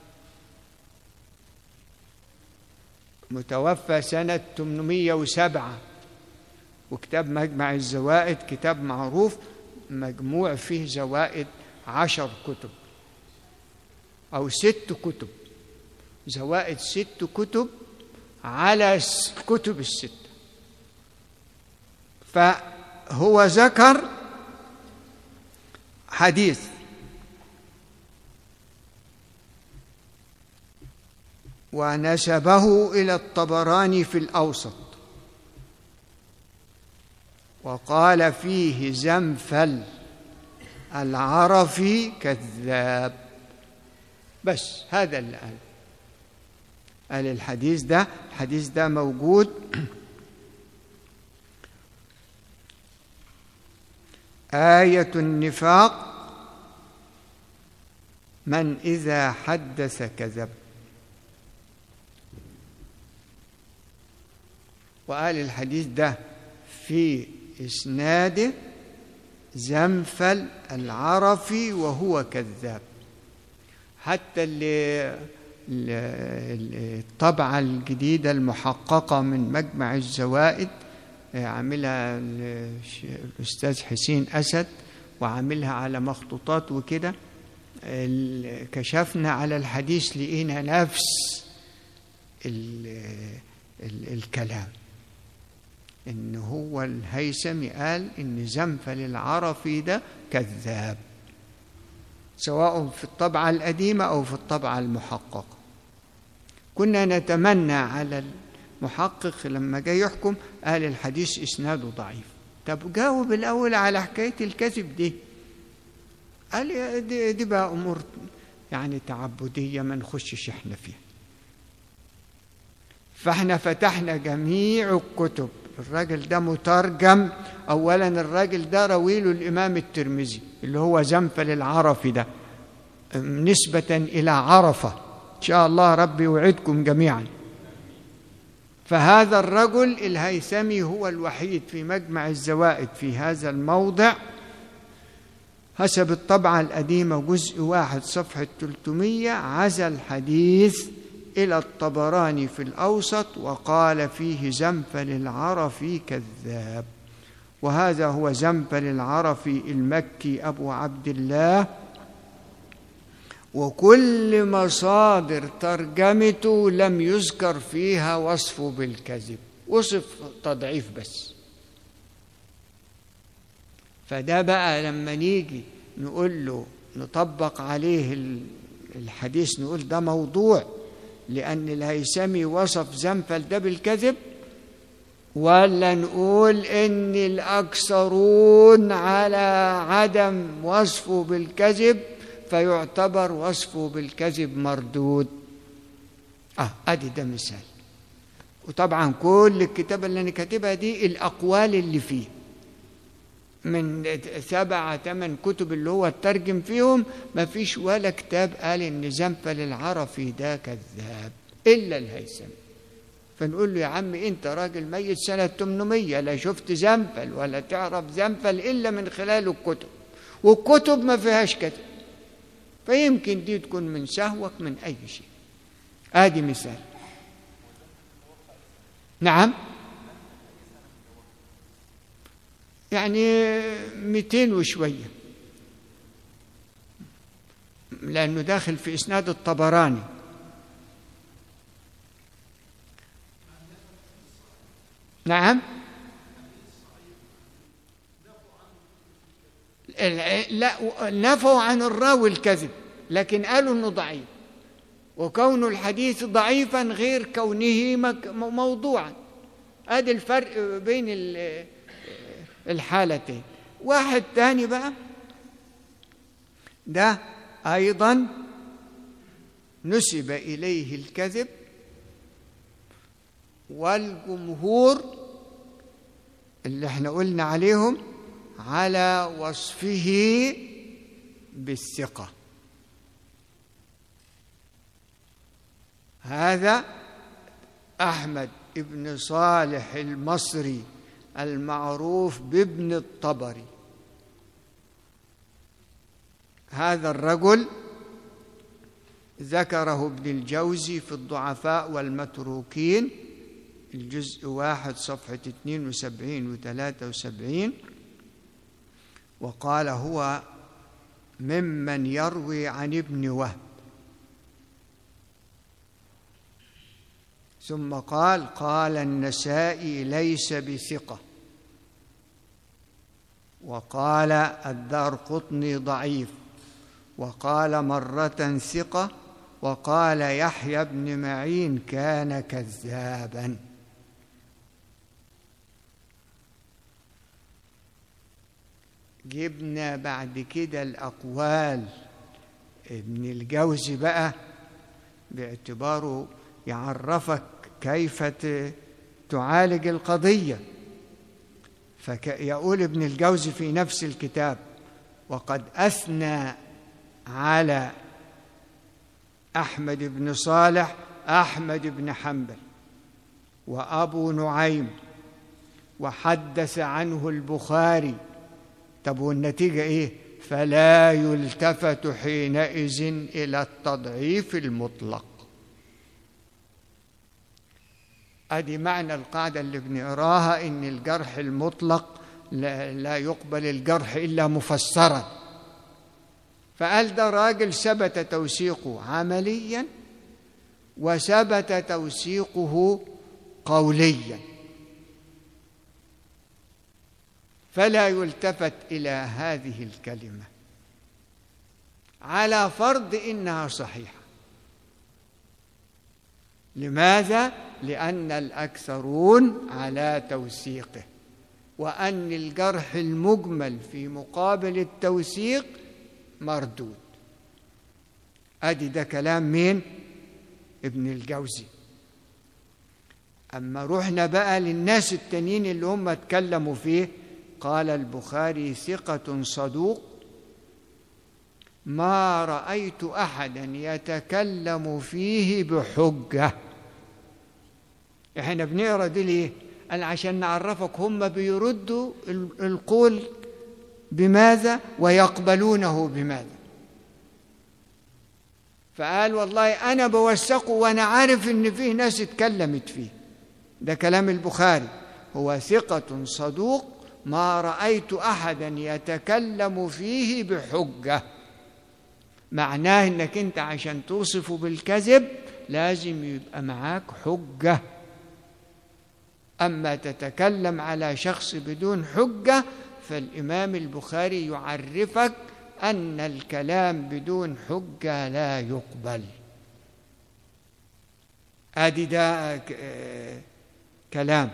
متوفى سنة 807 وكتاب مجمع الزوائد كتاب معروف مجموع فيه زوائد عشر كتب أو ست كتب زوائد ست كتب على الكتب الستة فهو ذكر حديث ونسبه إلى الطبراني في الأوسط وقال فيه زنفل العرفي كذاب بس هذا اللي قال قال الحديث ده الحديث ده موجود آية النفاق من إذا حدث كذب وقال الحديث ده في إسناده زنفل العرفي وهو كذاب حتى اللي الطبعة الجديدة المحققة من مجمع الزوائد عاملها الأستاذ حسين أسد وعاملها على مخطوطات وكده كشفنا على الحديث لقينا نفس ال ال الكلام إن هو الهيثمي قال إن زنفل العرفي ده كذاب سواء في الطبعة القديمة أو في الطبعة المحققة كنا نتمنى على المحقق لما جاي يحكم قال الحديث إسناده ضعيف طب جاوب الأول على حكاية الكذب دي قال دي, دي بقى أمور يعني تعبدية ما نخشش احنا فيها فاحنا فتحنا جميع الكتب الراجل ده مترجم اولا الراجل ده رويله الامام الترمذي اللي هو زنفل العرفي ده نسبة إلى عرفة إن شاء الله ربي يوعدكم جميعا فهذا الرجل الهيثمي هو الوحيد في مجمع الزوائد في هذا الموضع حسب الطبعة القديمة جزء واحد صفحة 300 عزى الحديث إلى الطبراني في الأوسط وقال فيه زنفل العرفي كذاب وهذا هو زنفل العرفي المكي أبو عبد الله وكل مصادر ترجمته لم يذكر فيها وصفه بالكذب وصف تضعيف بس فده بقى لما نيجي نقول له نطبق عليه الحديث نقول ده موضوع لأن الهيثمي وصف زنفل ده بالكذب ولا نقول إن الأكثرون على عدم وصفه بالكذب فيعتبر وصفه بالكذب مردود اه ادي ده مثال وطبعا كل الكتابة اللي انا كاتبها دي الاقوال اللي فيه من سبعة ثمان كتب اللي هو الترجم فيهم ما فيش ولا كتاب قال ان زنفل العرفي ده كذاب الا الهيثمي فنقول له يا عم انت راجل ميت سنة 800 لا شفت زنفل ولا تعرف زنفل الا من خلال الكتب والكتب ما فيهاش كذب فيمكن دي تكون من سهوك من أي شيء آدي مثال نعم يعني مئتين وشوية لأنه داخل في إسناد الطبراني نعم لا نفوا عن الراوي الكذب لكن قالوا انه ضعيف وكون الحديث ضعيفا غير كونه موضوعا ادي الفرق بين الحالتين واحد تاني بقى ده ايضا نسب اليه الكذب والجمهور اللي احنا قلنا عليهم على وصفه بالثقة هذا أحمد ابن صالح المصري المعروف بابن الطبري هذا الرجل ذكره ابن الجوزي في الضعفاء والمتروكين الجزء واحد صفحة 72 و 73 وقال هو ممن يروي عن ابن وهب ثم قال قال النسائي ليس بثقه وقال الدار قطني ضعيف وقال مرة ثقة وقال يحيى بن معين كان كذابا جبنا بعد كده الأقوال ابن الجوزي بقى باعتباره يعرفك كيف تعالج القضية فيقول ابن الجوزي في نفس الكتاب وقد أثنى على أحمد بن صالح أحمد بن حنبل وأبو نعيم وحدث عنه البخاري طب والنتيجة إيه؟ فلا يلتفت حينئذ إلى التضعيف المطلق ادي معنى القاعده اللي بنقراها ان الجرح المطلق لا, لا يقبل الجرح الا مفسرا فقال ده راجل ثبت توثيقه عمليا وثبت توثيقه قوليا فلا يلتفت الى هذه الكلمه على فرض انها صحيحه لماذا لان الاكثرون على توثيقه وان الجرح المجمل في مقابل التوثيق مردود ادي ده كلام مين ابن الجوزي اما رحنا بقى للناس التانيين اللي هم اتكلموا فيه قال البخاري ثقه صدوق ما رايت احدا يتكلم فيه بحجه احنا بنقرا دي ليه قال عشان نعرفك هم بيردوا القول بماذا ويقبلونه بماذا فقال والله انا بوثقه وانا عارف ان فيه ناس اتكلمت فيه ده كلام البخاري هو ثقه صدوق ما رايت احدا يتكلم فيه بحجه معناه انك انت عشان توصفه بالكذب لازم يبقى معاك حجه اما تتكلم على شخص بدون حجه فالامام البخاري يعرفك ان الكلام بدون حجه لا يقبل ادي ده كلام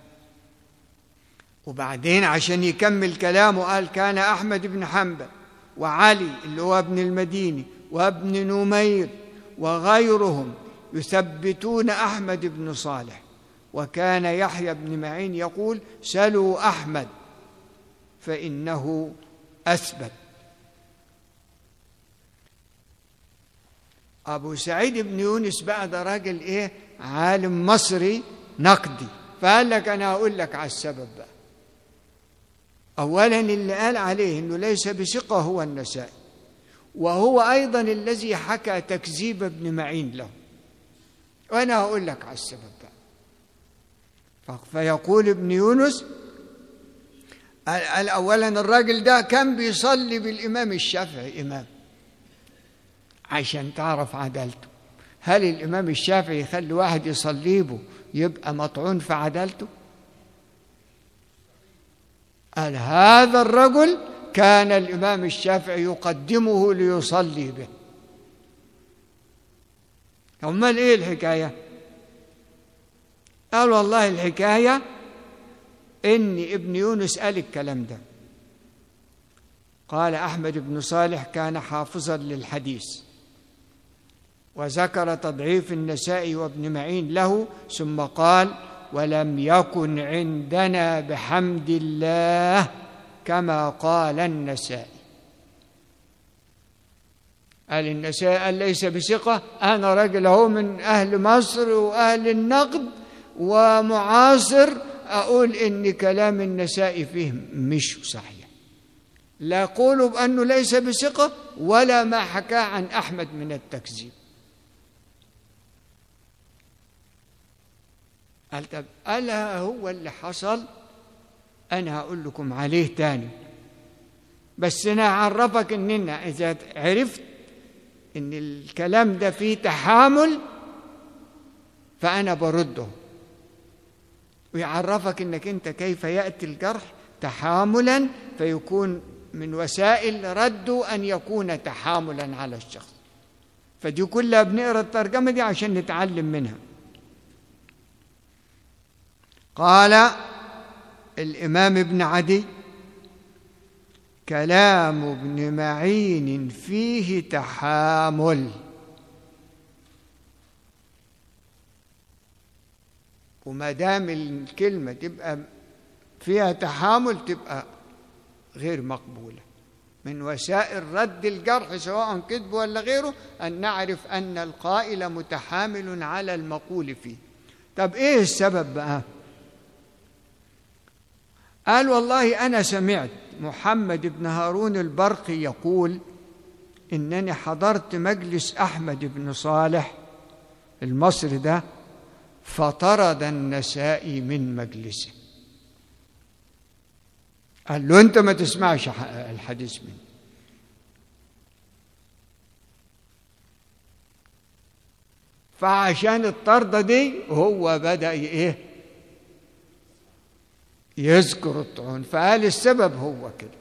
وبعدين عشان يكمل كلامه قال كان احمد بن حنبل وعلي اللي هو ابن المديني وابن نمير وغيرهم يثبتون احمد بن صالح وكان يحيى بن معين يقول سلوا احمد فانه اثبت ابو سعيد بن يونس بقى ده راجل ايه عالم مصري نقدي فقال لك انا هقول لك على السبب بقى اولا اللي قال عليه انه ليس بثقه هو النسائي وهو ايضا الذي حكى تكذيب ابن معين له وانا هقول لك على السبب بقى فيقول ابن يونس اولا الراجل ده كان بيصلي بالامام الشافعي امام عشان تعرف عدالته هل الامام الشافعي يخلي واحد يصلي به يبقى مطعون في عدالته قال هذا الرجل كان الامام الشافعي يقدمه ليصلي به امال ايه الحكايه قال والله الحكايه ان ابن يونس قال الكلام ده قال احمد بن صالح كان حافظا للحديث وذكر تضعيف النسائي وابن معين له ثم قال ولم يكن عندنا بحمد الله كما قال النسائي قال النسائي قال ليس بثقة أنا راجل أهو من أهل مصر وأهل النقد ومعاصر أقول إن كلام النسائي فيه مش صحيح لا أقول بأنه ليس بثقة ولا ما حكى عن أحمد من التكذيب قال طب ألا هو اللي حصل أنا هقول لكم عليه تاني بس أنا أعرفك إننا إذا عرفت إن الكلام ده فيه تحامل فأنا برده ويعرفك إنك أنت كيف يأتي الجرح تحاملا فيكون من وسائل رده أن يكون تحاملا على الشخص فدي كلها بنقرا الترجمة دي عشان نتعلم منها قال الإمام ابن عدي كلام ابن معين فيه تحامل وما دام الكلمة تبقى فيها تحامل تبقى غير مقبولة من وسائل رد الجرح سواء كذب ولا غيره أن نعرف أن القائل متحامل على المقول فيه طب إيه السبب بقى قال والله أنا سمعت محمد بن هارون البرقي يقول إنني حضرت مجلس أحمد بن صالح المصري ده فطرد النسائي من مجلسه قال له انت ما تسمعش الحديث مني فعشان الطردة دي هو بدأ ايه يذكر الطعون فقال السبب هو كده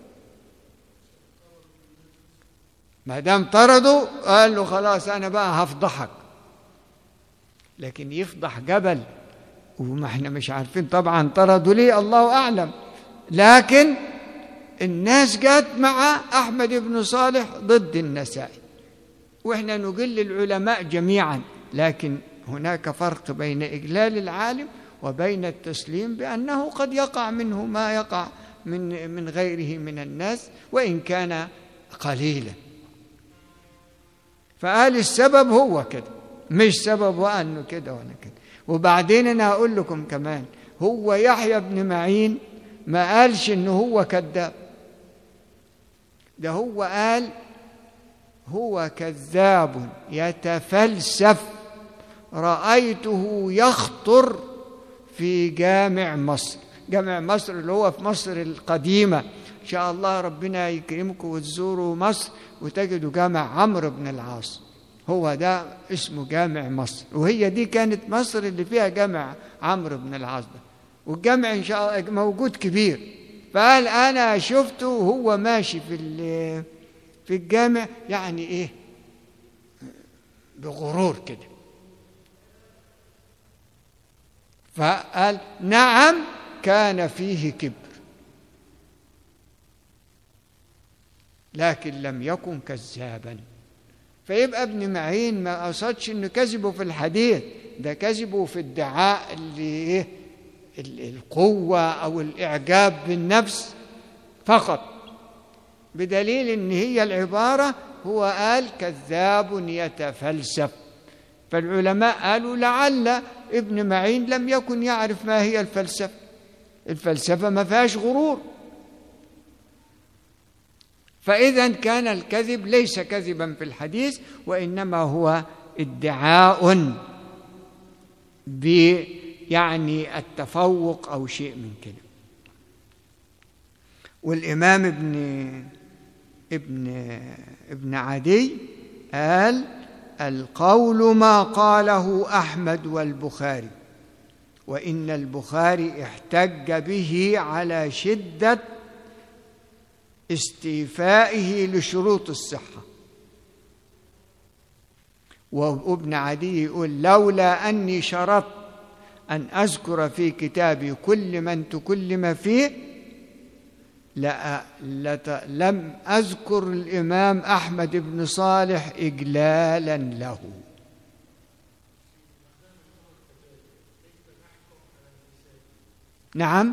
ما دام طرده قال له خلاص انا بقى هفضحك لكن يفضح جبل وما احنا مش عارفين طبعا طردوا ليه الله اعلم لكن الناس جت مع احمد بن صالح ضد النسائي واحنا نجل العلماء جميعا لكن هناك فرق بين اجلال العالم وبين التسليم بانه قد يقع منه ما يقع من من غيره من الناس وان كان قليلا فقال السبب هو كده مش سبب انه كده وانا كده وبعدين انا هقول لكم كمان هو يحيى بن معين ما قالش انه هو كذاب ده هو قال هو كذاب يتفلسف رايته يخطر في جامع مصر جامع مصر اللي هو في مصر القديمه ان شاء الله ربنا يكرمكم وتزوروا مصر وتجدوا جامع عمرو بن العاص هو ده اسمه جامع مصر وهي دي كانت مصر اللي فيها جامع عمرو بن العاص ده والجامع ان شاء الله موجود كبير فقال انا شفته وهو ماشي في في الجامع يعني ايه بغرور كده فقال نعم كان فيه كبر لكن لم يكن كذابا فيبقى ابن معين ما قصدش انه كذبه في الحديث ده كذبه في ادعاء اللي ايه القوة أو الإعجاب بالنفس فقط بدليل إن هي العبارة هو قال كذاب يتفلسف فالعلماء قالوا لعل ابن معين لم يكن يعرف ما هي الفلسفة الفلسفة ما فيهاش غرور فإذا كان الكذب ليس كذبا في الحديث وإنما هو ادعاء ب يعني التفوق أو شيء من كده والإمام ابن ابن ابن عدي قال القول ما قاله أحمد والبخاري وإن البخاري احتج به على شدة استيفائه لشروط الصحة وابن عدي يقول لولا أني شرطت أن أذكر في كتابي كل من تكلم فيه لا لم أذكر الإمام أحمد بن صالح إجلالا له نعم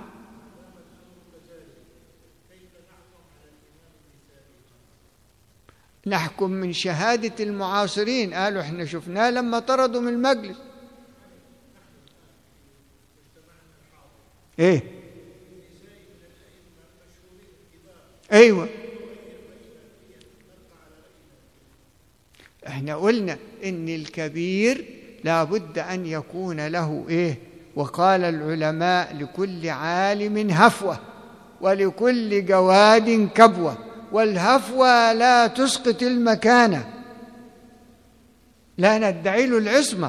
نحكم من شهادة المعاصرين قالوا احنا شفناه لما طردوا من المجلس ايه ايوه احنا قلنا ان الكبير لابد ان يكون له ايه وقال العلماء لكل عالم هفوه ولكل جواد كبوه والهفوه لا تسقط المكانه لا ندعي له العصمه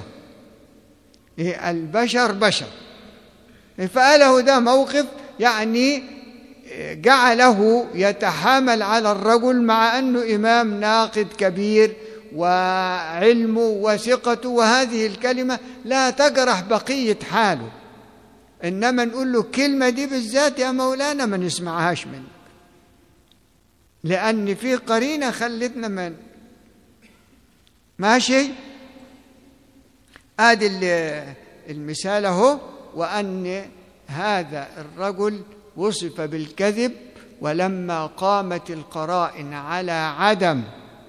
إيه البشر بشر فقاله ده موقف يعني جعله يتحامل على الرجل مع أنه إمام ناقد كبير وعلمه وثقته وهذه الكلمة لا تجرح بقية حاله إنما نقول له الكلمة دي بالذات يا مولانا ما نسمعهاش منك لأن في قرينة خلتنا من ماشي ادي المثال اهو وان هذا الرجل وصف بالكذب ولما قامت القرائن على عدم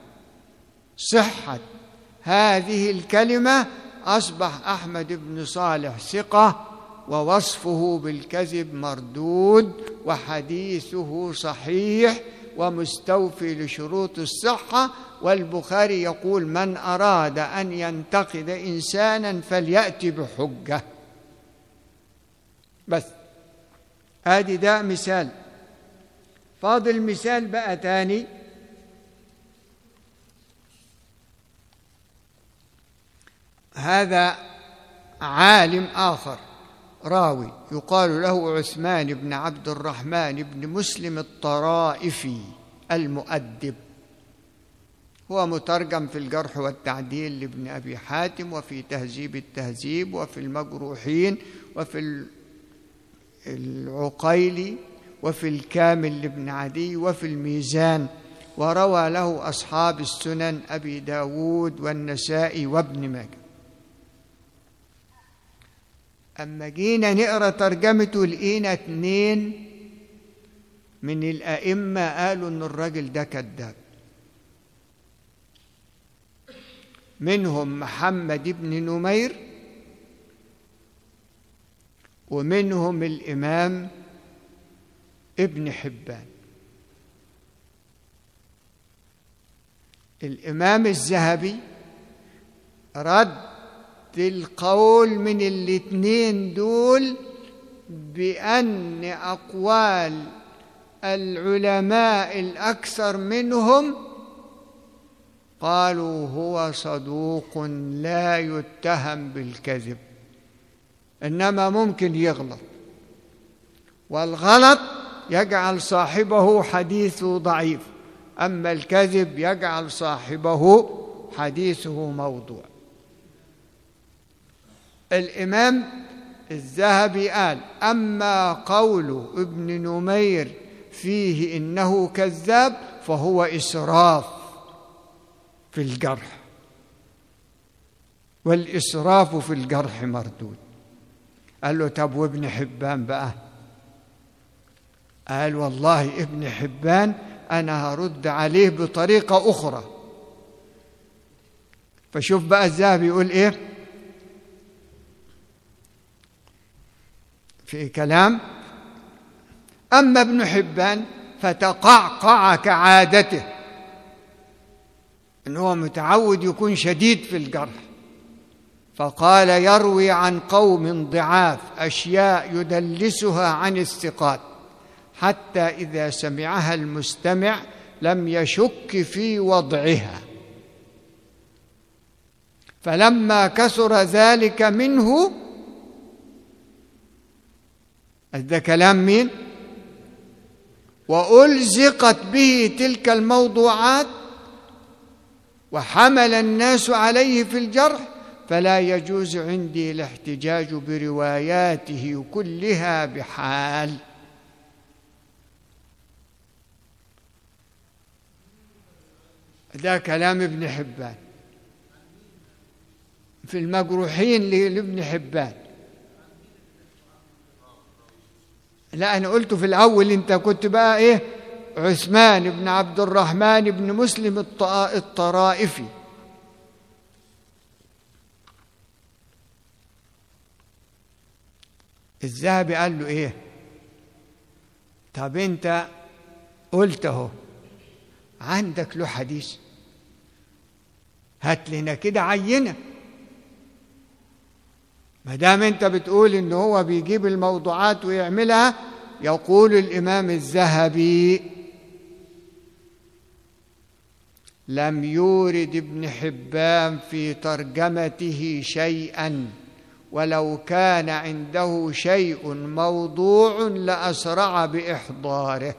صحه هذه الكلمه اصبح احمد بن صالح ثقه ووصفه بالكذب مردود وحديثه صحيح ومستوفي لشروط الصحه والبخاري يقول من اراد ان ينتقد انسانا فلياتي بحجه بس ادي ده مثال فاضل مثال بقى تاني هذا عالم اخر راوي يقال له عثمان بن عبد الرحمن بن مسلم الطرائفي المؤدب هو مترجم في الجرح والتعديل لابن ابي حاتم وفي تهذيب التهذيب وفي المجروحين وفي العقيلي وفي الكامل لابن عدي وفي الميزان وروى له أصحاب السنن أبي داود والنسائي وابن ماجه أما جينا نقرأ ترجمته لقينا اتنين من الأئمة قالوا إن الراجل ده كذاب منهم محمد بن نمير ومنهم الإمام ابن حبان الإمام الذهبي رد القول من الاثنين دول بأن أقوال العلماء الأكثر منهم قالوا هو صدوق لا يتهم بالكذب انما ممكن يغلط والغلط يجعل صاحبه حديثه ضعيف اما الكذب يجعل صاحبه حديثه موضوع الامام الذهبي قال اما قول ابن نمير فيه انه كذاب فهو اسراف في الجرح والاسراف في الجرح مردود قال له طب وابن حبان بقى قال والله ابن حبان انا هرد عليه بطريقه اخرى فشوف بقى الذهبي يقول ايه في كلام اما ابن حبان فتقعقع كعادته ان هو متعود يكون شديد في الجرح فقال يروي عن قوم ضعاف اشياء يدلسها عن الثقات حتى اذا سمعها المستمع لم يشك في وضعها فلما كثر ذلك منه ده كلام مين والزقت به تلك الموضوعات وحمل الناس عليه في الجرح فلا يجوز عندي الاحتجاج برواياته كلها بحال ده كلام ابن حبان في المجروحين لابن حبان لا انا قلته في الاول انت كنت بقى ايه عثمان بن عبد الرحمن بن مسلم الطرائفي الذهبي قال له ايه طب انت قلت اهو عندك له حديث هات لنا كده عينه ما دام انت بتقول ان هو بيجيب الموضوعات ويعملها يقول الامام الذهبي لم يورد ابن حبان في ترجمته شيئا ولو كان عنده شيء موضوع لأسرع بإحضاره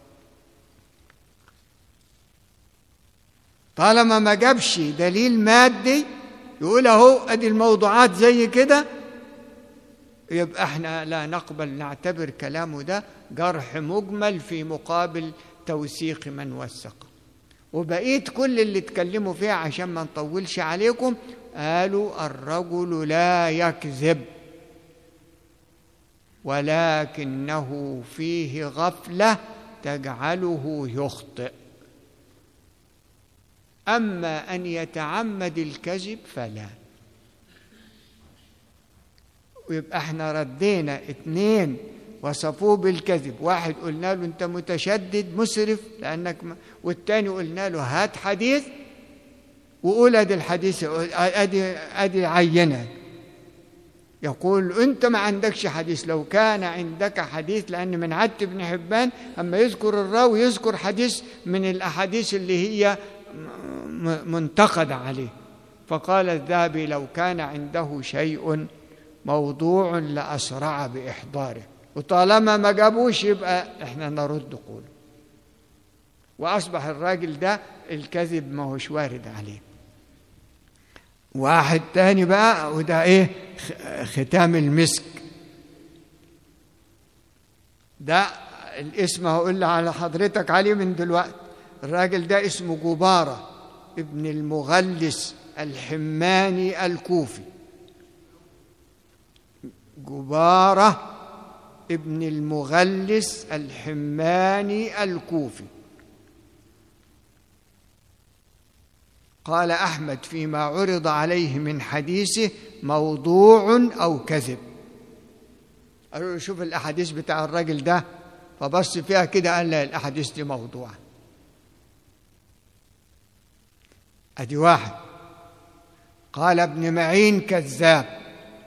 طالما ما جابش دليل مادي يقول اهو ادي الموضوعات زي كده يبقى احنا لا نقبل نعتبر كلامه ده جرح مجمل في مقابل توثيق من وثق وبقيت كل اللي اتكلموا فيها عشان ما نطولش عليكم قالوا الرجل لا يكذب ولكنه فيه غفله تجعله يخطئ اما ان يتعمد الكذب فلا ويبقى احنا ردينا اتنين وصفوه بالكذب واحد قلنا له انت متشدد مسرف لانك م... والتاني قلنا له هات حديث وقول ادي الحديث ادي ادي عينه يقول انت ما عندكش حديث لو كان عندك حديث لان من عدت ابن حبان اما يذكر الراوي يذكر حديث من الاحاديث اللي هي منتقد عليه فقال الذهبي لو كان عنده شيء موضوع لأسرع بإحضاره وطالما ما جابوش يبقى احنا نرد قوله وأصبح الراجل ده الكذب ما هوش وارد عليه واحد تاني بقى وده ايه ختام المسك ده الاسم هقول على حضرتك عليه من دلوقتي الراجل ده اسمه جبارة ابن المغلس الحماني الكوفي جبارة ابن المغلس الحماني الكوفي قال أحمد فيما عرض عليه من حديثه موضوع أو كذب قالوا له شوف الأحاديث بتاع الراجل ده فبص فيها كده قال لا الأحاديث دي موضوعة أدي واحد قال ابن معين كذاب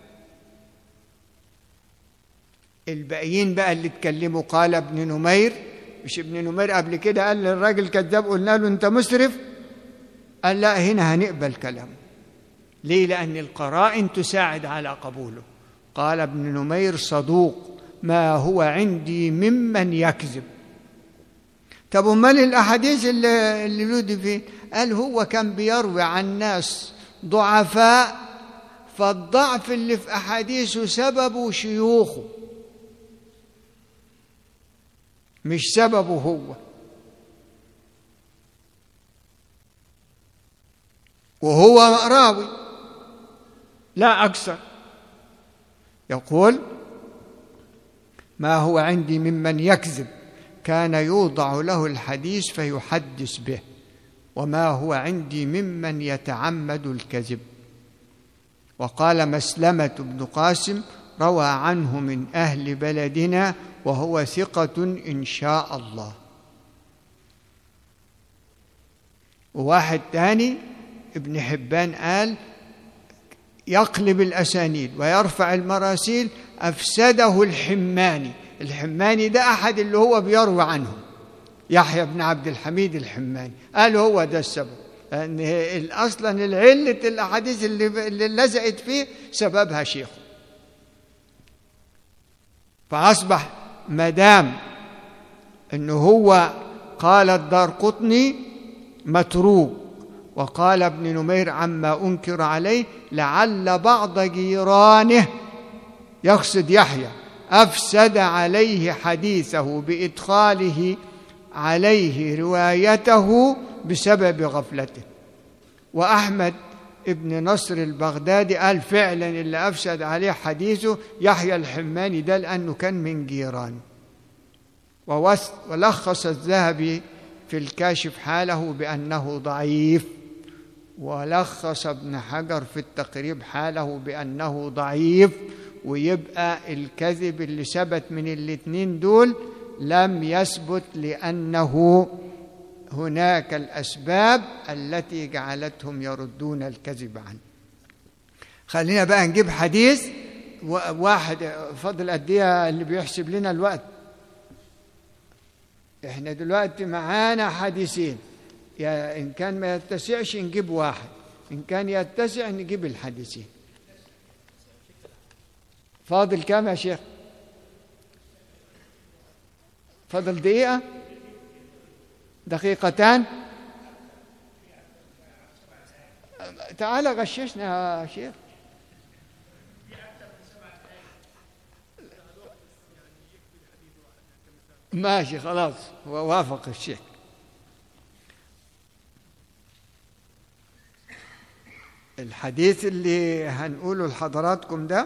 الباقيين بقى اللي اتكلموا قال ابن نمير مش ابن نمير قبل كده قال للراجل كذاب قلنا له انت مسرف قال لا هنا هنقبل كلامه ليه لأن القرائن تساعد على قبوله قال ابن نمير صدوق ما هو عندي ممن يكذب طب امال الاحاديث اللي اللي له فين قال هو كان بيروي عن ناس ضعفاء فالضعف اللي في احاديثه سببه شيوخه مش سببه هو وهو راوي لا اكثر يقول ما هو عندي ممن يكذب كان يوضع له الحديث فيحدث به وما هو عندي ممن يتعمد الكذب وقال مسلمه بن قاسم روى عنه من اهل بلدنا وهو ثقه ان شاء الله وواحد تاني ابن حبان قال يقلب الاسانيد ويرفع المراسيل افسده الحماني الحماني ده احد اللي هو بيروي عنهم يحيى بن عبد الحميد الحماني قال هو ده السبب ان اصلا العله الاحاديث اللي اللي لزقت فيه سببها شيخه فاصبح ما دام انه هو قال الدار قطني متروك وقال ابن نمير عما انكر عليه لعل بعض جيرانه يقصد يحيى افسد عليه حديثه بادخاله عليه روايته بسبب غفلته واحمد ابن نصر البغدادي قال فعلا اللي افسد عليه حديثه يحيى الحماني ده لانه كان من جيرانه ولخص الذهبي في الكاشف حاله بانه ضعيف ولخص ابن حجر في التقريب حاله بانه ضعيف ويبقى الكذب اللي ثبت من الاثنين دول لم يثبت لانه هناك الاسباب التي جعلتهم يردون الكذب عنه خلينا بقى نجيب حديث واحد فضل قد ايه اللي بيحسب لنا الوقت احنا دلوقتي معانا حديثين يا ان كان ما يتسعش نجيب واحد ان كان يتسع نجيب الحديثين فاضل كام يا شيخ فضل دقيقة دقيقتان تعال غششنا يا شيخ ماشي خلاص وافق الشيخ الحديث اللي هنقوله لحضراتكم ده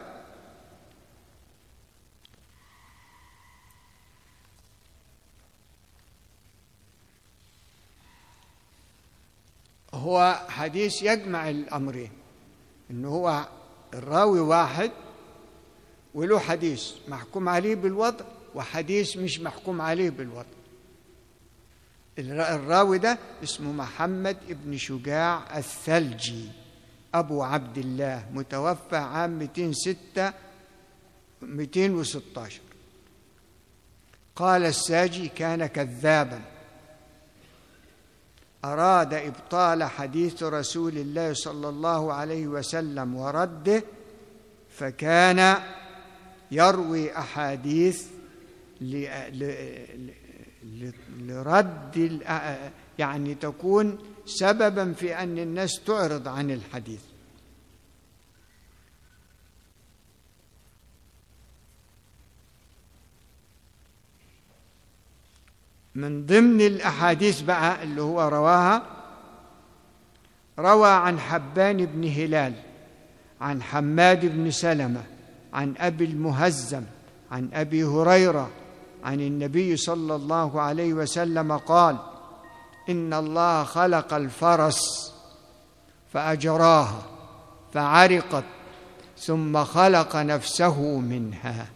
هو حديث يجمع الأمرين إن هو الراوي واحد وله حديث محكوم عليه بالوضع وحديث مش محكوم عليه بالوضع الراوي ده اسمه محمد ابن شجاع الثلجي أبو عبد الله متوفى عام 206 216 قال الساجي كان كذابا أراد إبطال حديث رسول الله صلى الله عليه وسلم ورده فكان يروي أحاديث لرد يعني تكون سببا في أن الناس تعرض عن الحديث من ضمن الأحاديث بقى اللي هو رواها روى عن حبان بن هلال عن حماد بن سلمة عن أبي المهزم عن أبي هريرة عن النبي صلى الله عليه وسلم قال إن الله خلق الفرس فأجراها فعرقت ثم خلق نفسه منها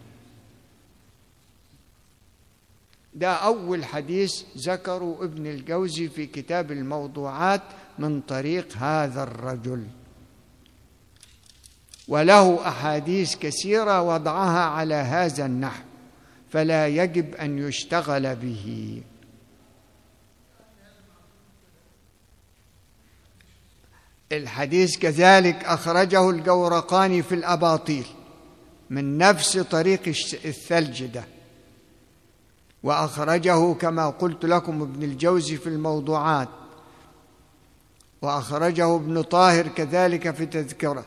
ده أول حديث ذكره ابن الجوزي في كتاب الموضوعات من طريق هذا الرجل وله أحاديث كثيرة وضعها على هذا النحو فلا يجب أن يشتغل به الحديث كذلك أخرجه الجورقاني في الأباطيل من نفس طريق الثلج ده واخرجه كما قلت لكم ابن الجوزي في الموضوعات واخرجه ابن طاهر كذلك في تذكره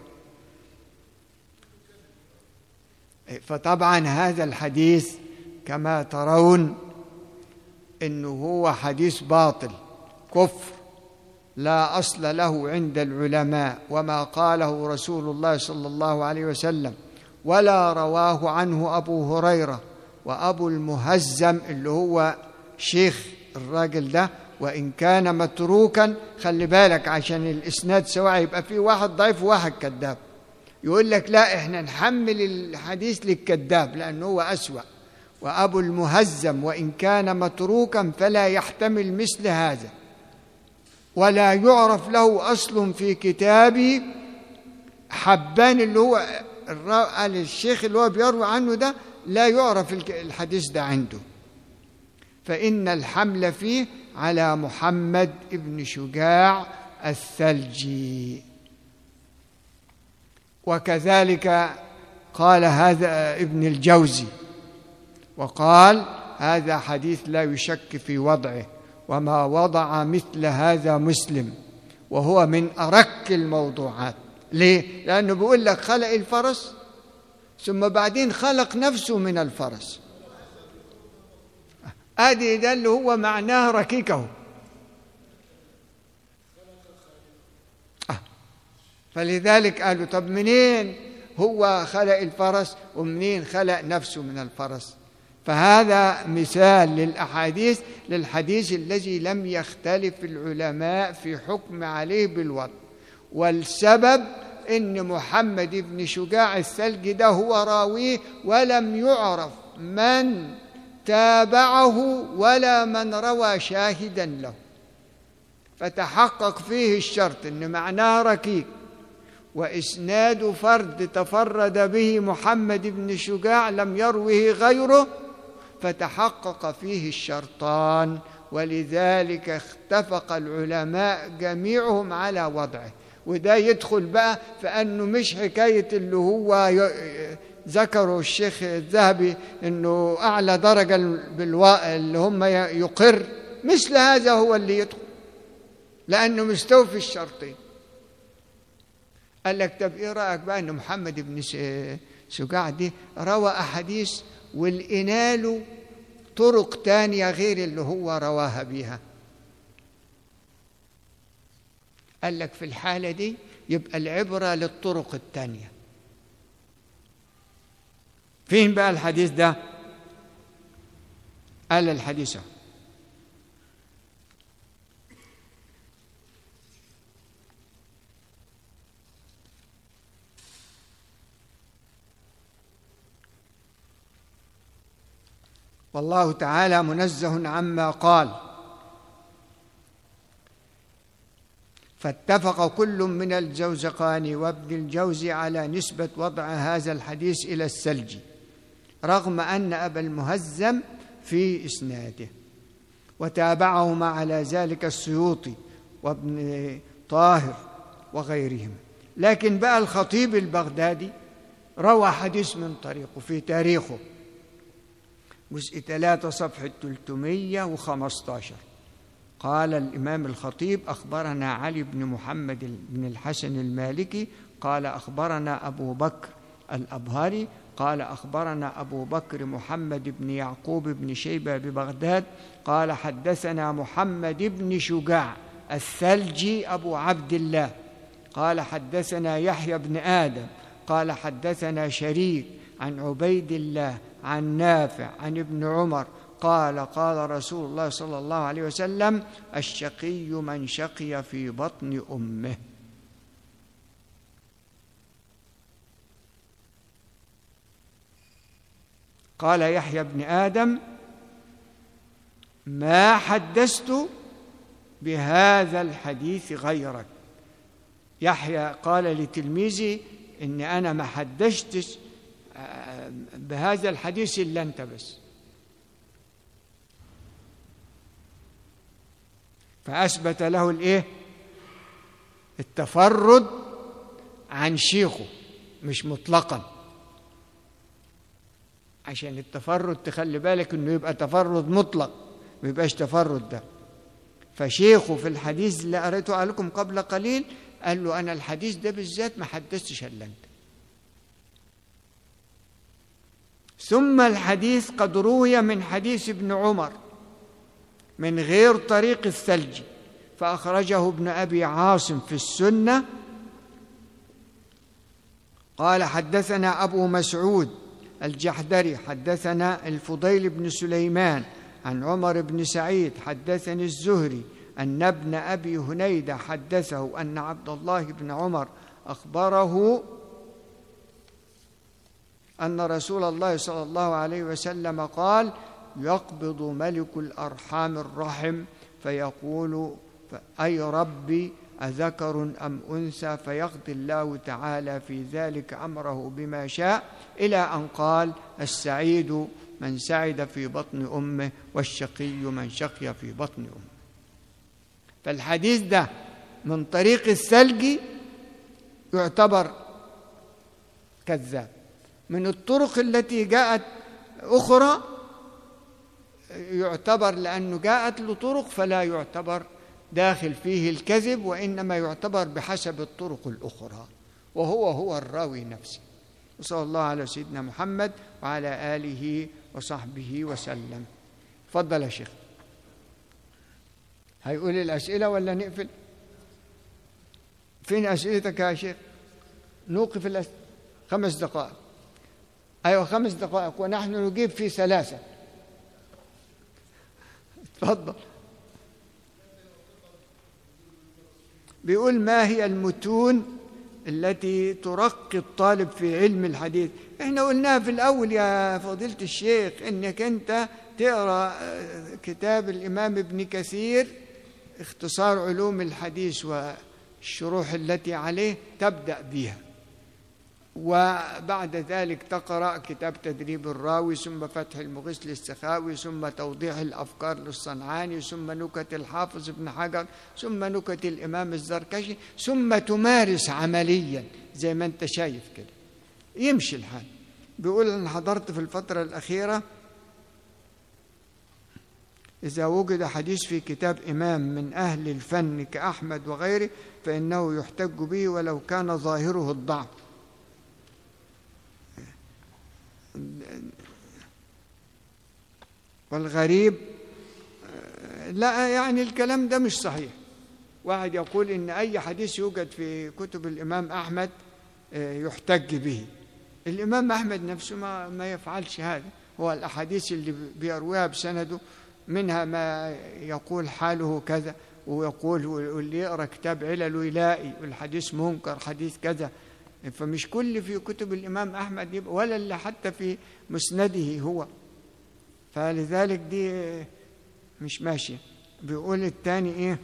فطبعا هذا الحديث كما ترون انه هو حديث باطل كفر لا اصل له عند العلماء وما قاله رسول الله صلى الله عليه وسلم ولا رواه عنه ابو هريره وأبو المهزم اللي هو شيخ الراجل ده وإن كان متروكا خلي بالك عشان الإسناد سواء يبقى فيه واحد ضعيف وواحد كذاب يقول لك لا إحنا نحمل الحديث للكذاب لأنه هو أسوأ وأبو المهزم وإن كان متروكا فلا يحتمل مثل هذا ولا يعرف له أصل في كتاب حبان اللي هو الشيخ اللي هو بيروي عنه ده لا يعرف الحديث ده عنده فإن الحمل فيه على محمد بن شجاع الثلجي وكذلك قال هذا ابن الجوزي وقال هذا حديث لا يشك في وضعه وما وضع مثل هذا مسلم وهو من أرك الموضوعات ليه؟ لأنه بيقول لك خلق الفرس ثم بعدين خلق نفسه من الفرس ادي ده اللي هو معناه ركيكه آه. فلذلك قالوا طب منين هو خلق الفرس ومنين خلق نفسه من الفرس فهذا مثال للاحاديث للحديث الذي لم يختلف العلماء في حكم عليه بالوضع والسبب ان محمد بن شجاع الثلج ده هو راويه ولم يعرف من تابعه ولا من روى شاهدا له فتحقق فيه الشرط ان معناه ركيك واسناد فرد تفرد به محمد بن شجاع لم يروه غيره فتحقق فيه الشرطان ولذلك اتفق العلماء جميعهم على وضعه وده يدخل بقى في انه مش حكايه اللي هو ذكروا الشيخ الذهبي انه اعلى درجه بالوا... اللي هم يقر مثل هذا هو اللي يدخل لانه مستوفي الشرطين قال لك طب ايه رايك بقى ان محمد بن سجاع دي روى احاديث ولقينا له طرق تانية غير اللي هو رواها بيها قال لك في الحالة دي يبقى العبرة للطرق التانية فين بقى الحديث ده قال الحديث والله تعالى منزه عما قال فاتفق كل من الجوزقان وابن الجوزي على نسبة وضع هذا الحديث إلى السلج رغم أن أبا المهزم في إسناده وتابعهما على ذلك السيوطي وابن طاهر وغيرهم لكن بقى الخطيب البغدادي روى حديث من طريقه في تاريخه جزء 3 صفحة 315 قال الإمام الخطيب أخبرنا علي بن محمد بن الحسن المالكي قال أخبرنا أبو بكر الأبهري قال أخبرنا أبو بكر محمد بن يعقوب بن شيبة ببغداد قال حدثنا محمد بن شجاع الثلجي أبو عبد الله قال حدثنا يحيى بن آدم قال حدثنا شريك عن عبيد الله عن نافع عن ابن عمر قال قال رسول الله صلى الله عليه وسلم الشقي من شقي في بطن امه قال يحيى بن ادم ما حدثت بهذا الحديث غيرك يحيى قال لتلميذي ان انا ما حدثتش بهذا الحديث الا انت بس فاثبت له الايه التفرد عن شيخه مش مطلقا عشان التفرد تخلي بالك انه يبقى تفرد مطلق ما يبقاش تفرد ده فشيخه في الحديث اللي قريته عليكم قبل قليل قال له انا الحديث ده بالذات ما حدثتش الا انت ثم الحديث قد روي من حديث ابن عمر من غير طريق الثلج فأخرجه ابن أبي عاصم في السنة قال حدثنا أبو مسعود الجحدري حدثنا الفضيل بن سليمان عن عمر بن سعيد حدثني الزهري أن ابن أبي هنيدة حدثه أن عبد الله بن عمر أخبره أن رسول الله صلى الله عليه وسلم قال يقبض ملك الأرحام الرحم فيقول أي ربي أذكر أم أنثى فيقضي الله تعالى في ذلك أمره بما شاء إلى أن قال السعيد من سعد في بطن أمه والشقي من شقي في بطن أمه فالحديث ده من طريق الثلج يعتبر كذاب من الطرق التي جاءت أخرى يعتبر لأنه جاءت له طرق فلا يعتبر داخل فيه الكذب وإنما يعتبر بحسب الطرق الأخرى وهو هو الراوي نفسه وصلى الله على سيدنا محمد وعلى آله وصحبه وسلم تفضل يا شيخ هيقول الأسئلة ولا نقفل فين أسئلتك يا شيخ نوقف الأسئلة خمس دقائق أيوة خمس دقائق ونحن نجيب في ثلاثة تفضل بيقول ما هي المتون التي ترقي الطالب في علم الحديث احنا قلناها في الاول يا فضيله الشيخ انك انت تقرا كتاب الامام ابن كثير اختصار علوم الحديث والشروح التي عليه تبدا بها وبعد ذلك تقرأ كتاب تدريب الراوي ثم فتح المغيث للسخاوي ثم توضيح الأفكار للصنعاني ثم نكت الحافظ ابن حجر ثم نكت الإمام الزركشي ثم تمارس عمليا زي ما أنت شايف كده يمشي الحال بيقول أنا حضرت في الفترة الأخيرة إذا وجد حديث في كتاب إمام من أهل الفن كأحمد وغيره فإنه يحتج به ولو كان ظاهره الضعف والغريب لا يعني الكلام ده مش صحيح واحد يقول إن أي حديث يوجد في كتب الإمام أحمد يحتج به الإمام أحمد نفسه ما, ما يفعلش هذا هو الأحاديث اللي بيرويها بسنده منها ما يقول حاله كذا ويقول واللي يقرا كتاب علل يلاقي والحديث منكر حديث كذا فمش كل في كتب الإمام أحمد يبقى ولا اللي حتى في مسنده هو فلذلك دي مش ماشية بيقول الثاني إيه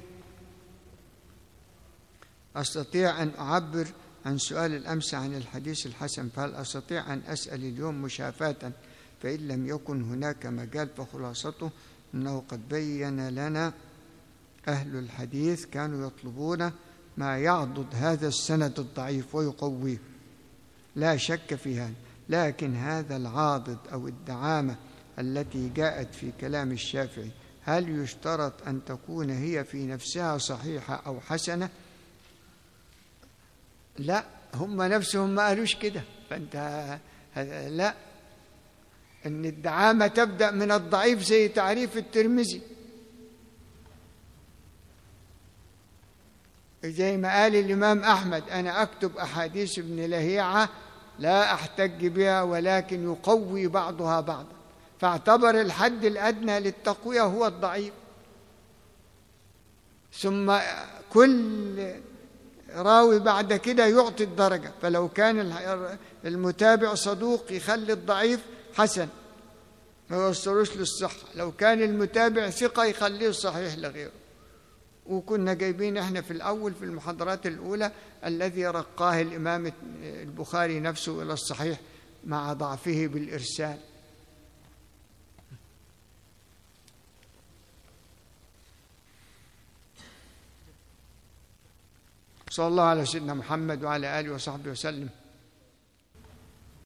أستطيع أن أعبر عن سؤال الأمس عن الحديث الحسن فهل أستطيع أن أسأل اليوم مشافاة فإن لم يكن هناك مجال فخلاصته أنه قد بين لنا أهل الحديث كانوا يطلبون ما يعضد هذا السند الضعيف ويقويه لا شك في هذا لكن هذا العاضد أو الدعامة التي جاءت في كلام الشافعي هل يشترط أن تكون هي في نفسها صحيحة أو حسنة لا هم نفسهم ما قالوش كده فأنت لا ان الدعامه تبدا من الضعيف زي تعريف الترمذي زي ما قال الامام احمد انا اكتب احاديث ابن لهيعه لا احتج بها ولكن يقوي بعضها بعضا فاعتبر الحد الادنى للتقويه هو الضعيف ثم كل راوي بعد كده يعطي الدرجه فلو كان المتابع صدوق يخلي الضعيف حسن ما يوصلوش للصحة لو كان المتابع ثقة يخليه صحيح لغيره وكنا جايبين احنا في الأول في المحاضرات الأولى الذي رقاه الإمام البخاري نفسه إلى الصحيح مع ضعفه بالإرسال صلى الله على سيدنا محمد وعلى آله وصحبه وسلم